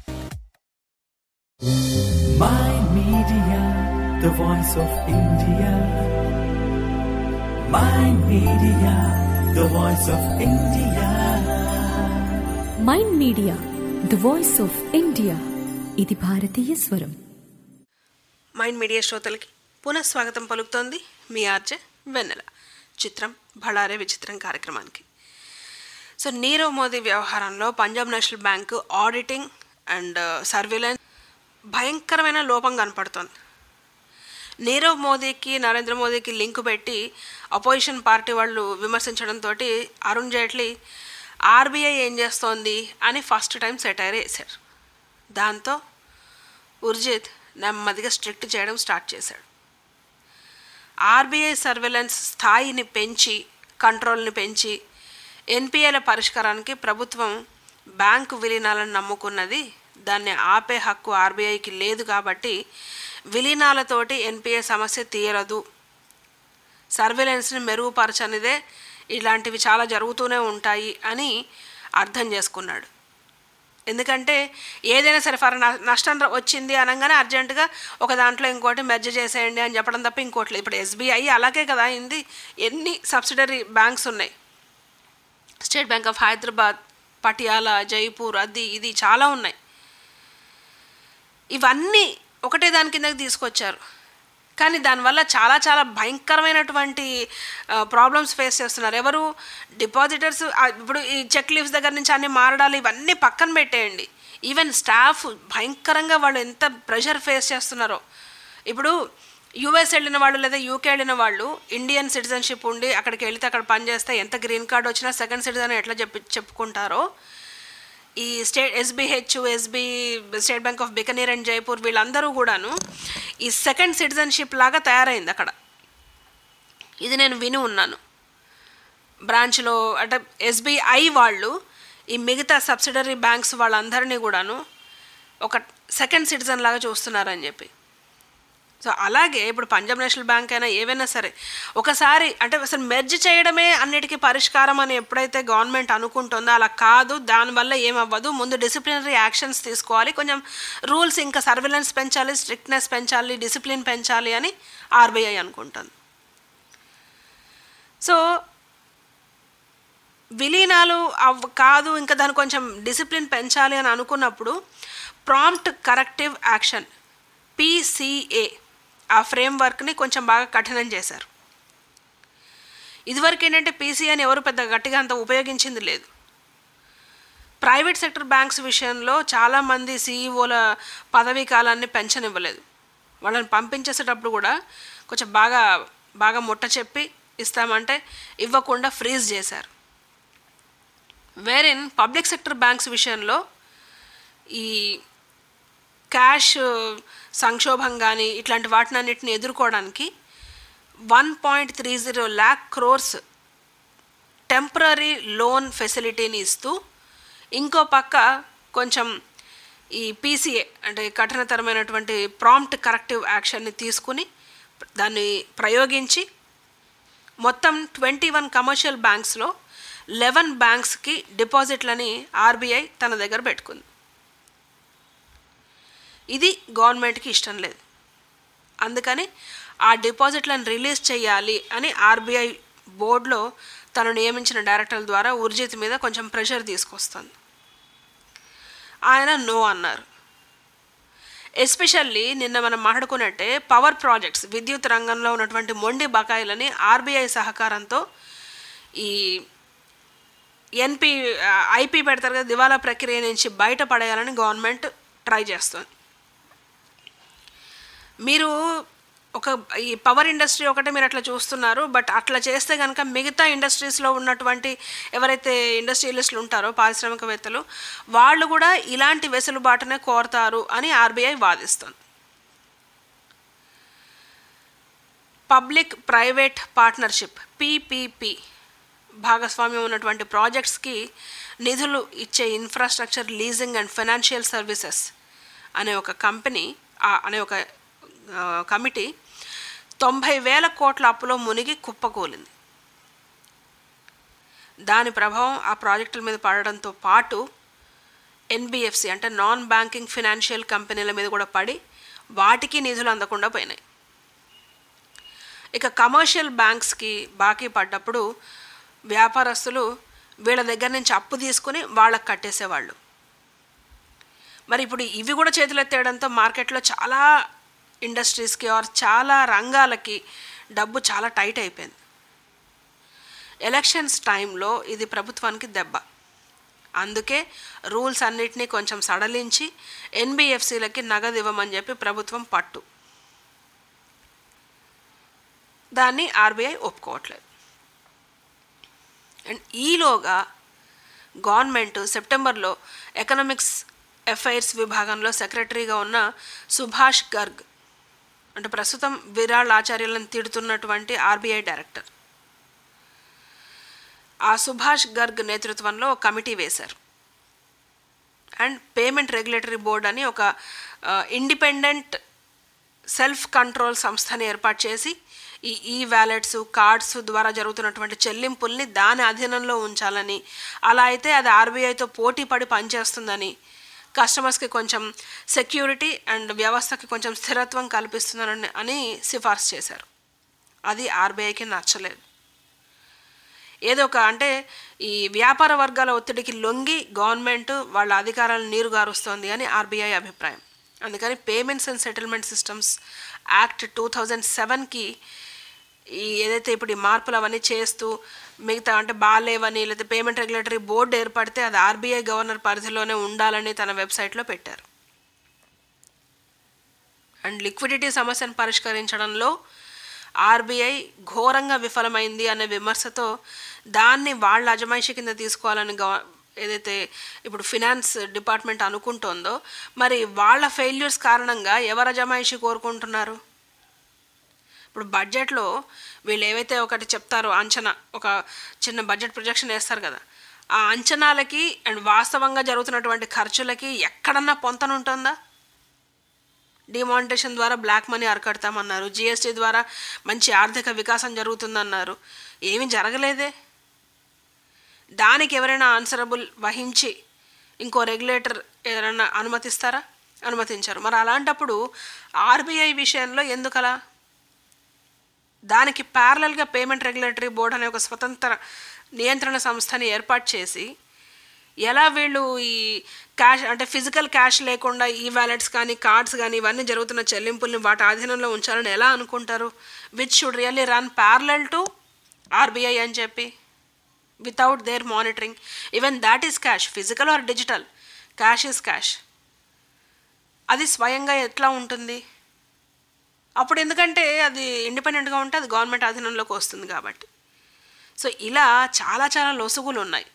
Mind Media, the voice of India. Mind Media, the voice of India. Mind media the voice of India ఇది భారతీయ స్వరం mind media శ్రోతలకి పునఃస్వాగతం పలుకుతోంది మీ RJ వెన్నెల చిత్రం బళారే విచిత్రం కార్యక్రమానికి సో నీరవ్ మోదీ వ్యవహారంలో Punjab National Bank auditing and surveillance భయంకరమైన లోపం కనపడుతోంది నీరవ్ మోదీకి నరేంద్ర మోదీకి లింక్ పెట్టి అపోజిషన్ పార్టీ వాళ్ళు విమర్శించడంతో అరుణ్ జైట్లీ ఆర్బీఐ ఏం చేస్తోంది అని ఫస్ట్ టైం సెటైర్ వేశారు దాంతో ఉర్జిత్ నెమ్మదిగా స్ట్రిక్ట్ చేయడం స్టార్ట్ చేశాడు ఆర్బీఐ సర్వేలెన్స్ స్థాయిని పెంచి కంట్రోల్ని పెంచి ఎన్పిఏల పరిష్కారానికి ప్రభుత్వం బ్యాంకు విలీనాలను నమ్ముకున్నది దాన్ని ఆపే హక్కు ఆర్బీఐకి లేదు కాబట్టి విలీనాలతోటి ఎన్పిఏ సమస్య తీరదు సర్వేలెన్స్ని మెరుగుపరచనిదే ఇలాంటివి చాలా జరుగుతూనే ఉంటాయి అని అర్థం చేసుకున్నాడు ఎందుకంటే ఏదైనా సరే ఫర్ న- నష్టం ర- వచ్చింది అనగానే అర్జెంటుగా ఒక దాంట్లో ఇంకోటి మెర్జ్ చేసేయండి అని చెప్పడం తప్ప ఇంకోటి లేదు. ఇప్పుడు ఎస్బీఐ అలాగే కదా అయింది ఎన్ని సబ్సిడరీ బ్యాంక్స్ ఉన్నాయి State Bank of Hyderabad Patiala Jaipur అది ఇది చాలా ఉన్నాయి ఇవన్నీ ఒకటే దాని కిందకి తీసుకొచ్చారు కానీ దానివల్ల చాలా చాలా భయంకరమైనటువంటి ప్రాబ్లమ్స్ ఫేస్ చేస్తున్నారు ఎవరు డిపాజిటర్స్ ఇప్పుడు ఈ చెక్ లీవ్స్ దగ్గర నుంచి అన్ని మారడాలు ఇవన్నీ పక్కన పెట్టేయండి ఈవెన్ స్టాఫ్ భయంకరంగా వాళ్ళు ఎంత ప్రెషర్ ఫేస్ చేస్తున్నారో ఇప్పుడు యూఎస్ వెళ్ళిన వాళ్ళు లేదా యూకే వెళ్ళిన వాళ్ళు ఇండియన్ సిటిజన్షిప్ ఉండి అక్కడికి వెళితే అక్కడ పనిచేస్తే ఎంత గ్రీన్ కార్డ్ వచ్చినా సెకండ్ సిటిజన్ ఎట్లా చెప్పి చెప్పుకుంటారో ఈ state SBH SB State Bank of Bikaner and Jaipur వీళ్ళందరూ కూడాను ఈ సెకండ్ సిటిజన్షిప్ లాగా తయారైంది అక్కడ ఇది నేను విని ఉన్నాను బ్రాంచ్లో అంటే ఎస్బీఐ వాళ్ళు ఈ మిగతా సబ్సిడరీ బ్యాంక్స్ వాళ్ళందరినీ కూడాను ఒక సెకండ్ సిటిజన్ లాగా చూస్తున్నారని చెప్పి సో అలాగే ఇప్పుడు పంజాబ్ నేషనల్ బ్యాంక్ అయినా ఏవైనా సరే ఒకసారి అంటే అసలు మెర్జ్ చేయడమే అన్నిటికీ పరిష్కారం అని ఎప్పుడైతే గవర్నమెంట్ అనుకుంటుందో అలా కాదు దానివల్ల ఏమవ్వదు ముందు డిసిప్లినరీ యాక్షన్స్ తీసుకోవాలి కొంచెం రూల్స్ ఇంకా సర్వేలెన్స్ పెంచాలి స్ట్రిక్ట్నెస్ పెంచాలి డిసిప్లిన్ పెంచాలి అని ఆర్బీఐ అనుకుంటుంది సో విలీనాలు అవ్ కాదు ఇంకా దాన్ని కొంచెం డిసిప్లిన్ పెంచాలి అని అనుకున్నప్పుడు ప్రాంప్ట్ కరెక్టివ్ యాక్షన్ పీసీఏ ఆ ఫ్రేమ్వర్క్ని కొంచెం బాగా కఠినం చేశారు ఇదివరకు ఏంటంటే పీసీఏని ఎవరు పెద్ద గట్టిగా అంత ఉపయోగించింది లేదు ప్రైవేట్ సెక్టర్ బ్యాంక్స్ విషయంలో చాలామంది సీఈఓల పదవీ కాలాన్ని పెంచనివ్వలేదు వాళ్ళని పంపించేసేటప్పుడు కూడా కొంచెం బాగా బాగా ముట్ట చెప్పి ఇస్తామంటే ఇవ్వకుండా ఫ్రీజ్ చేశారు వేరిన్ పబ్లిక్ సెక్టర్ బ్యాంక్స్ విషయంలో ఈ క్యాష్ సంక్షోభం కానీ ఇట్లాంటి వాటినన్నిటిని ఎదుర్కోవడానికి one point three zero lakh crores temporary loan ఫెసిలిటీని ఇస్తూ ఇంకో పక్క కొంచెం ఈ పీసీఏ అంటే కఠినతరమైనటువంటి ప్రాంప్ట్ కరెక్టివ్ యాక్షన్ని తీసుకుని దాన్ని ప్రయోగించి మొత్తం ట్వంటీ వన్ కమర్షియల్ బ్యాంక్స్లో లెవెన్ బ్యాంక్స్కి డిపాజిట్లని ఆర్బీఐ తన దగ్గర పెట్టుకుంది ఇది గవర్నమెంట్కి ఇష్టం లేదు అందుకని ఆ డిపాజిట్లను రిలీజ్ చేయాలి అని ఆర్బీఐ బోర్డులో తను నియమించిన డైరెక్టర్ల ద్వారా ఉర్జిత్ మీద కొంచెం ప్రెషర్ తీసుకొస్తుంది ఆయన నో అన్నారు ఎస్పెషల్లీ నిన్న మనం మాట్లాడుకున్నట్టే పవర్ ప్రాజెక్ట్స్ విద్యుత్ రంగంలో ఉన్నటువంటి మొండి బకాయిలని ఆర్బీఐ సహకారంతో ఈ ఎన్పి ఐపీ పెడతారు కదా దివాలా ప్రక్రియ నుంచి బయటపడేయాలని గవర్నమెంట్ ట్రై చేస్తుంది మీరు ఒక ఈ పవర్ ఇండస్ట్రీ ఒకటే మీరు అట్లా చూస్తున్నారు బట్ అట్లా చేస్తే కనుక మిగతా ఇండస్ట్రీస్లో ఉన్నటువంటి ఎవరైతే ఇండస్ట్రియలిస్టులు ఉంటారో పారిశ్రామికవేత్తలు వాళ్ళు కూడా ఇలాంటి వెసులుబాటునే కోరతారు అని ఆర్బీఐ వాదిస్తుంది పబ్లిక్ ప్రైవేట్ పార్ట్నర్షిప్ పీపీపీ భాగస్వామ్యం ఉన్నటువంటి ప్రాజెక్ట్స్కి నిధులు ఇచ్చే infrastructure leasing and financial services అనే ఒక కంపెనీ అనే ఒక కమిటీ తొంభై వేల కోట్ల అప్పులో మునిగి కుప్పకూలింది దాని ప్రభావం ఆ ప్రాజెక్టుల మీద పడడంతో పాటు ఎన్బిఎఫ్సి అంటే నాన్ బ్యాంకింగ్ ఫినాన్షియల్ కంపెనీల మీద కూడా పడి వాటికి నిధులు అందకుండా పోయినాయి ఇక కమర్షియల్ బ్యాంక్స్కి బాకీ పడ్డప్పుడు వ్యాపారస్తులు వీళ్ళ దగ్గర నుంచి అప్పు తీసుకుని వాళ్ళకి కట్టేసేవాళ్ళు మరి ఇప్పుడు ఇవి కూడా చేతులెత్తేయడంతో మార్కెట్లో చాలా ఇండస్ట్రీస్కి ఆర్ చాలా రంగాలకి డబ్బు చాలా టైట్ అయిపోయింది ఎలక్షన్స్ టైంలో ఇది ప్రభుత్వానికి దెబ్బ అందుకే రూల్స్ అన్నిటినీ కొంచెం సడలించి ఎన్బిఎఫ్సిలకి నగదు ఇవ్వమని చెప్పి ప్రభుత్వం పట్టు దాన్ని ఆర్బీఐ ఒప్పుకోవట్లేదు అండ్ ఈలోగా గవర్నమెంట్ సెప్టెంబర్లో ఎకనామిక్స్ అఫైర్స్ విభాగంలో సెక్రటరీగా ఉన్న సుభాష్ గర్గ్ అంటే ప్రస్తుతం విరాళ్ ఆచార్యులను తిడుతున్నటువంటి ఆర్బీఐ డైరెక్టర్ ఆ సుభాష్ గర్గ్ నేతృత్వంలో ఒక కమిటీ వేశారు అండ్ పేమెంట్ రెగ్యులేటరీ బోర్డ్ అని ఒక ఇండిపెండెంట్ సెల్ఫ్ కంట్రోల్ సంస్థని ఏర్పాటు చేసి ఈ ఈ వ్యాలెట్స్ కార్డ్స్ ద్వారా జరుగుతున్నటువంటి చెల్లింపుల్ని దాని అధీనంలో ఉంచాలని అలా అయితే అది ఆర్బీఐతో పోటీ పడి పనిచేస్తుందని కస్టమర్స్కి కొంచెం సెక్యూరిటీ అండ్ వ్యవస్థకి కొంచెం స్థిరత్వం కల్పిస్తుందని అని సిఫార్సు చేశారు అది ఆర్బీఐకి నచ్చలేదు ఏదో ఒక అంటే ఈ వ్యాపార వర్గాల ఒత్తిడికి లొంగి గవర్నమెంట్ వాళ్ళ అధికారాలను నీరుగారుస్తోంది అని ఆర్బీఐ అభిప్రాయం అందుకని payments and settlement systems act two thousand సెవెన్కి ఈ ఏదైతే ఇప్పుడు ఈ మార్పులు అవన్నీ చేస్తూ మిగతా అంటే బాగాలేవని లేకపోతే పేమెంట్ రెగ్యులేటరీ బోర్డు ఏర్పడితే అది ఆర్బీఐ గవర్నర్ పరిధిలోనే ఉండాలని తన వెబ్సైట్లో పెట్టారు అండ్ లిక్విడిటీ సమస్యను పరిష్కరించడంలో ఆర్బీఐ ఘోరంగా విఫలమైంది అనే విమర్శతో దాన్ని వాళ్ళ అజమాయిషి కింద తీసుకోవాలని గవ ఏదైతే ఇప్పుడు ఫినాన్స్ డిపార్ట్మెంట్ అనుకుంటోందో మరి వాళ్ళ ఫెయిల్యూర్స్ కారణంగా ఎవరు అజమాయిషి కోరుకుంటున్నారు ఇప్పుడు బడ్జెట్లో వీళ్ళు ఏవైతే ఒకటి చెప్తారో అంచనా ఒక చిన్న బడ్జెట్ ప్రొజెక్షన్ వేస్తారు కదా ఆ అంచనాలకి అండ్ వాస్తవంగా జరుగుతున్నటువంటి ఖర్చులకి ఎక్కడన్నా పొంతనుంటుందా డిమానిటేషన్ ద్వారా బ్లాక్ మనీ అరకడతామన్నారు జిఎస్టీ ద్వారా మంచి ఆర్థిక వికాసం జరుగుతుందన్నారు ఏమీ జరగలేదే దానికి ఎవరైనా ఆన్సరబుల్ వహించి ఇంకో రెగ్యులేటర్ ఎవరైనా అనుమతిస్తారా అనుమతించారు మరి అలాంటప్పుడు ఆర్బీఐ విషయంలో ఎందుకలా దానికి ప్యారలల్గా పేమెంట్ రెగ్యులేటరీ బోర్డ్ అనే ఒక స్వతంత్ర నియంత్రణ సంస్థని ఏర్పాటు చేసి ఎలా వీళ్ళు ఈ క్యాష్ అంటే ఫిజికల్ క్యాష్ లేకుండా ఈ వ్యాలెట్స్ కానీ కార్డ్స్ కానీ ఇవన్నీ జరుగుతున్న చెల్లింపుల్ని వాటి ఆధీనంలో ఉంచాలని ఎలా అనుకుంటారు which should really run parallel to RBI అని చెప్పి without there monitoring even that is cash physical or digital cash is cash అది స్వయంగా ఎట్లా ఉంటుంది అప్పుడు ఎందుకంటే అది ఇండిపెండెంట్గా ఉంటే అది గవర్నమెంట్ ఆధీనంలోకి వస్తుంది కాబట్టి సో ఇలా చాలా చాలా లొసుగులు ఉన్నాయి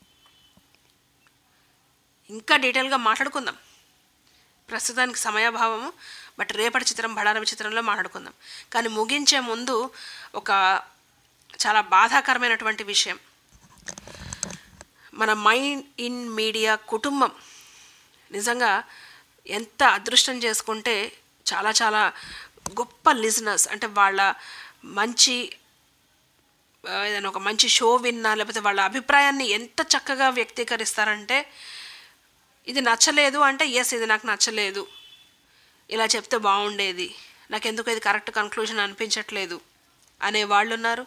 ఇంకా డీటెయిల్గా మాట్లాడుకుందాం ప్రస్తుతానికి సమయాభావము బట్ రేపటి చిత్రం బడారవి చిత్రంలో మాట్లాడుకుందాం కానీ ముగించే ముందు ఒక చాలా బాధాకరమైనటువంటి విషయం మన మైండ్ ఇన్ మీడియా కుటుంబం నిజంగా ఎంత అదృష్టం చేసుకుంటే చాలా చాలా గొప్ప లిజనర్స్ అంటే వాళ్ళ మంచి ఆ, ఏదైనా ఒక మంచి షో విన్నా లేకపోతే వాళ్ళ అభిప్రాయాన్ని ఎంత చక్కగా వ్యక్తీకరిస్తారంటే ఇది నచ్చలేదు అంటే ఎస్ ఇది నాకు నచ్చలేదు ఇలా చెప్తే బాగుండేది నాకు ఎందుకు ఇది కరెక్ట్ కన్క్లూజన్ అనిపించట్లేదు అనే వాళ్ళు ఉన్నారు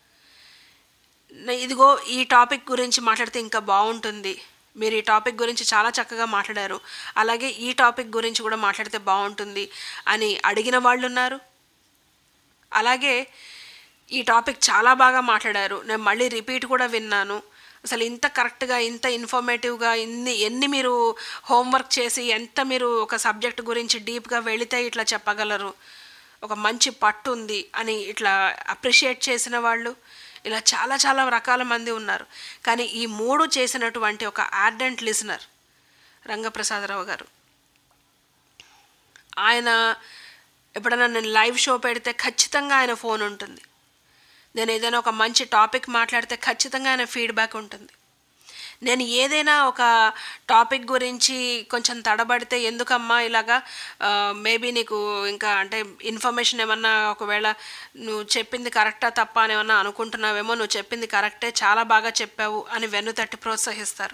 నే- ఇదిగో ఈ టాపిక్ గురించి మాట్లాడితే ఇంకా బాగుంటుంది మీరు ఈ టాపిక్ గురించి చాలా చక్కగా మాట్లాడారు అలాగే ఈ టాపిక్ గురించి కూడా మాట్లాడితే బాగుంటుంది అని అడిగిన వాళ్ళు ఉన్నారు అలాగే ఈ టాపిక్ చాలా బాగా మాట్లాడారు నేను మళ్ళీ రిపీట్ కూడా విన్నాను అసలు ఇంత కరెక్ట్గా ఇంత ఇన్ఫర్మేటివ్గా ఇన్ని ఎన్ని మీరు హోంవర్క్ చేసి ఎంత మీరు ఒక సబ్జెక్ట్ గురించి డీప్గా వెళితే ఇట్లా చెప్పగలరు ఒక మంచి పట్టు ఉంది అని ఇట్లా అప్రిషియేట్ చేసిన వాళ్ళు ఇలా చాలా చాలా రకాల మంది ఉన్నారు కానీ ఈ మూడు చేసినటువంటి ఒక ఆర్డెంట్ లిజనర్ రంగప్రసాదరావు గారు ఆయన ఎప్పుడైనా నేను లైవ్ షో పెడితే ఖచ్చితంగా ఆయన ఫోన్ ఉంటుంది నేను ఏదైనా ఒక మంచి టాపిక్ మాట్లాడితే ఖచ్చితంగా ఆయన ఫీడ్బ్యాక్ ఉంటుంది నేను ఏదైనా ఒక టాపిక్ గురించి కొంచెం తడబడితే ఎందుకమ్మా ఇలాగా మేబీ నీకు ఇంకా అంటే ఇన్ఫర్మేషన్ ఏమన్నా ఒకవేళ నువ్వు చెప్పింది కరెక్టా తప్ప అని ఏమన్నా అనుకుంటున్నావేమో నువ్వు చెప్పింది కరెక్టే చాలా బాగా చెప్పావు అని వెన్ను తట్టి ప్రోత్సహిస్తారు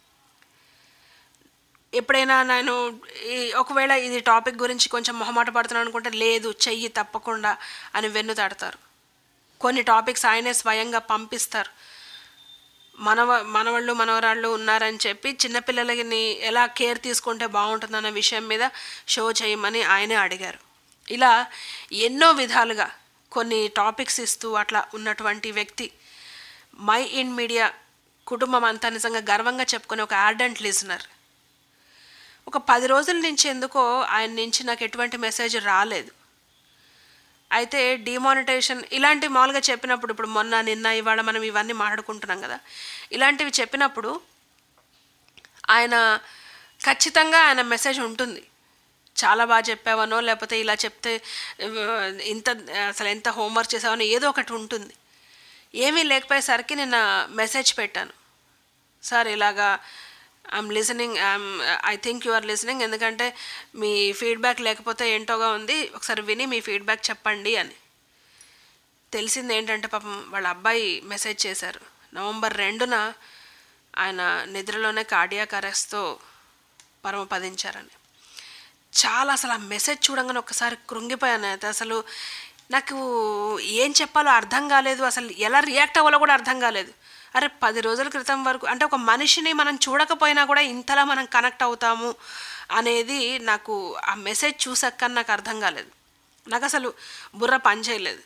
ఎప్పుడైనా నేను ఈ ఒకవేళ ఇది టాపిక్ గురించి కొంచెం మొహమాట పడుతున్నాను అనుకుంటే లేదు చెయ్యి తప్పకుండా అని వెన్ను తడతారు కొన్ని టాపిక్స్ ఆయనే స్వయంగా పంపిస్తారు మనవ మనవాళ్ళు మనవరాళ్ళు ఉన్నారని చెప్పి చిన్నపిల్లలకి ఎలా కేర్ తీసుకుంటే బాగుంటుందన్న విషయం మీద షో చేయమని ఆయనే అడిగారు ఇలా ఎన్నో విధాలుగా కొన్ని టాపిక్స్ ఇస్తూ అట్లా ఉన్నటువంటి వ్యక్తి మై ఇన్ మీడియా కుటుంబం అంతా నిజంగా గర్వంగా చెప్పుకునే ఒక ఆర్డెంట్ లిజనర్ ఒక పది రోజుల నుంచి ఎందుకో ఆయన నుంచి నాకు ఎటువంటి మెసేజ్ రాలేదు అయితే డిమానిటైజేషన్ ఇలాంటి మామూలుగా చెప్పినప్పుడు ఇప్పుడు మొన్న నిన్న ఇవాళ మనం ఇవన్నీ మాట్లాడుకుంటున్నాం కదా ఇలాంటివి చెప్పినప్పుడు ఆయన ఖచ్చితంగా ఆయన మెసేజ్ ఉంటుంది చాలా బాగా చెప్పావనో లేకపోతే ఇలా చెప్తే ఆ, ఇంత అసలు ఎంత హోంవర్క్ చేసావనో ఏదో ఒకటి ఉంటుంది ఏమీ లేకపోయేసరికి నిన్న మెసేజ్ పెట్టాను సార్ ఇలాగా I'm listening I'm I think you are listening ఎందుకంటే మీ ఫీడ్బ్యాక్ లేకపోతే ఏంటోగా ఉంది ఒకసారి విని మీ ఫీడ్బ్యాక్ చెప్పండి అని తెలిసింది ఏంటంటే పాపం వాళ్ళ అబ్బాయి మెసేజ్ చేశారు నవంబర్ రెండున ఆయన నిద్రలోనే కార్డియాక్ అరెస్ట్తో పరమపదించారని చాలా అసలు ఆ మెసేజ్ చూడంగానే ఒక్కసారి కృంగిపోయాను అయితే అసలు నాకు ఏం చెప్పాలో అర్థం కాలేదు అసలు ఎలా రియాక్ట్ అవ్వాలో కూడా అర్థం కాలేదు అరే పది రోజుల క్రితం వరకు అంటే ఒక మనిషిని మనం చూడకపోయినా కూడా ఇంతలా మనం కనెక్ట్ అవుతాము అనేది నాకు ఆ మెసేజ్ చూసాక నాకు అర్థం కాలేదు నాకు అసలు బుర్ర పనిచేయలేదు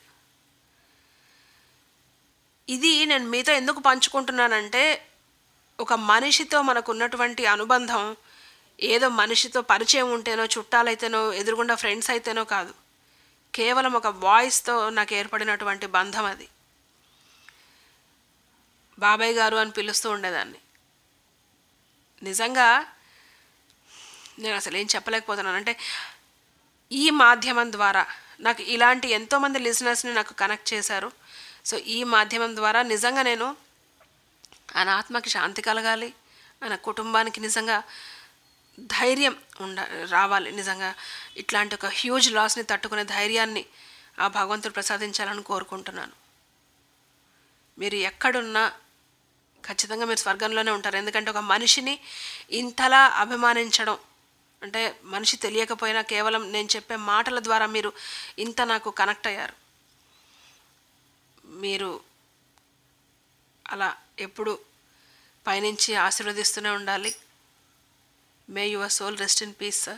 ఇది నేను మీతో ఎందుకు పంచుకుంటున్నానంటే ఒక మనిషితో మనకు ఉన్నటువంటి అనుబంధం ఏదో మనిషితో పరిచయం ఉంటేనో చుట్టాలైతేనో ఎదురుగుండా ఫ్రెండ్స్ అయితేనో కాదు కేవలం ఒక వాయిస్తో నాకు ఏర్పడినటువంటి బంధం అది బాబాయ్ గారు అని పిలుస్తూ ఉండేదాన్ని నిజంగా నేను అసలు ఏం చెప్పలేకపోతున్నాను అంటే ఈ మాధ్యమం ద్వారా నాకు ఇలాంటి ఎంతోమంది లిజనర్స్ని నాకు కనెక్ట్ చేశారు సో ఈ మాధ్యమం ద్వారా నిజంగా నేను ఆయన ఆత్మకి శాంతి కలగాలి ఆయన కుటుంబానికి నిజంగా ధైర్యం ఉండ రావాలి నిజంగా ఇట్లాంటి ఒక హ్యూజ్ లాస్ని తట్టుకునే ధైర్యాన్ని ఆ భగవంతుడు ప్రసాదించాలని కోరుకుంటున్నాను మీరు ఎక్కడున్నా ఖచ్చితంగా మీరు స్వర్గంలోనే ఉంటారు ఎందుకంటే ఒక మనిషిని ఇంతలా అభిమానించడం అంటే మనిషి తెలియకపోయినా కేవలం నేను చెప్పే మాటల ద్వారా మీరు ఇంత నాకు కనెక్ట్ అయ్యారు మీరు అలా ఎప్పుడు పైనుంచి ఆశీర్వదిస్తూనే ఉండాలి may your soul rest in peace sir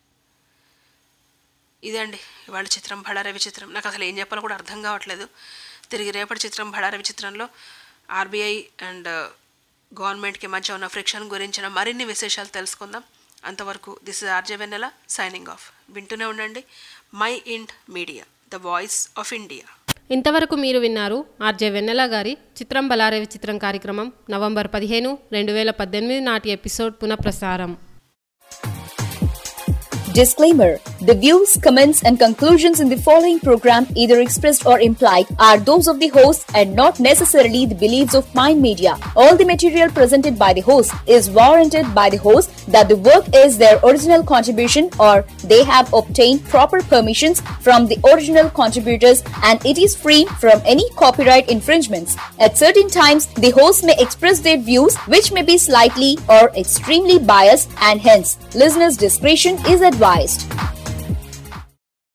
ఇదండి ఇవాళ చిత్రం బడారవి చిత్రం నాకు అసలు ఏం చెప్పాలో కూడా అర్థం కావట్లేదు తిరిగి రేపటి చిత్రం బడారవి చిత్రంలో ఆర్బీఐ అండ్ గవర్నమెంట్కి మధ్య ఉన్న ఫ్రిక్షన్ గురించిన మరిన్ని విశేషాలు తెలుసుకుందాం అంతవరకు this is RJ Vennela signing off వింటూనే ఉండండి Mind Media the voice of India ఇంతవరకు మీరు విన్నారు ఆర్జే వెన్నెల గారి చిత్రం బలారేవి చిత్రం కార్యక్రమం నవంబర్ పదిహేను రెండు వేల పద్దెనిమిది నాటి ఎపిసోడ్ పునఃప్రసారం Disclaimer The views, comments, and conclusions in the following program, either expressed or implied, are those of the host and not necessarily the beliefs of Mind Media. All the material presented by the host is warranted by the host that the work is their original contribution or they have obtained proper permissions from the original contributors and it is free from any copyright infringements. At certain times, the host may express their views which may be slightly or extremely biased and hence listeners' discretion is advised.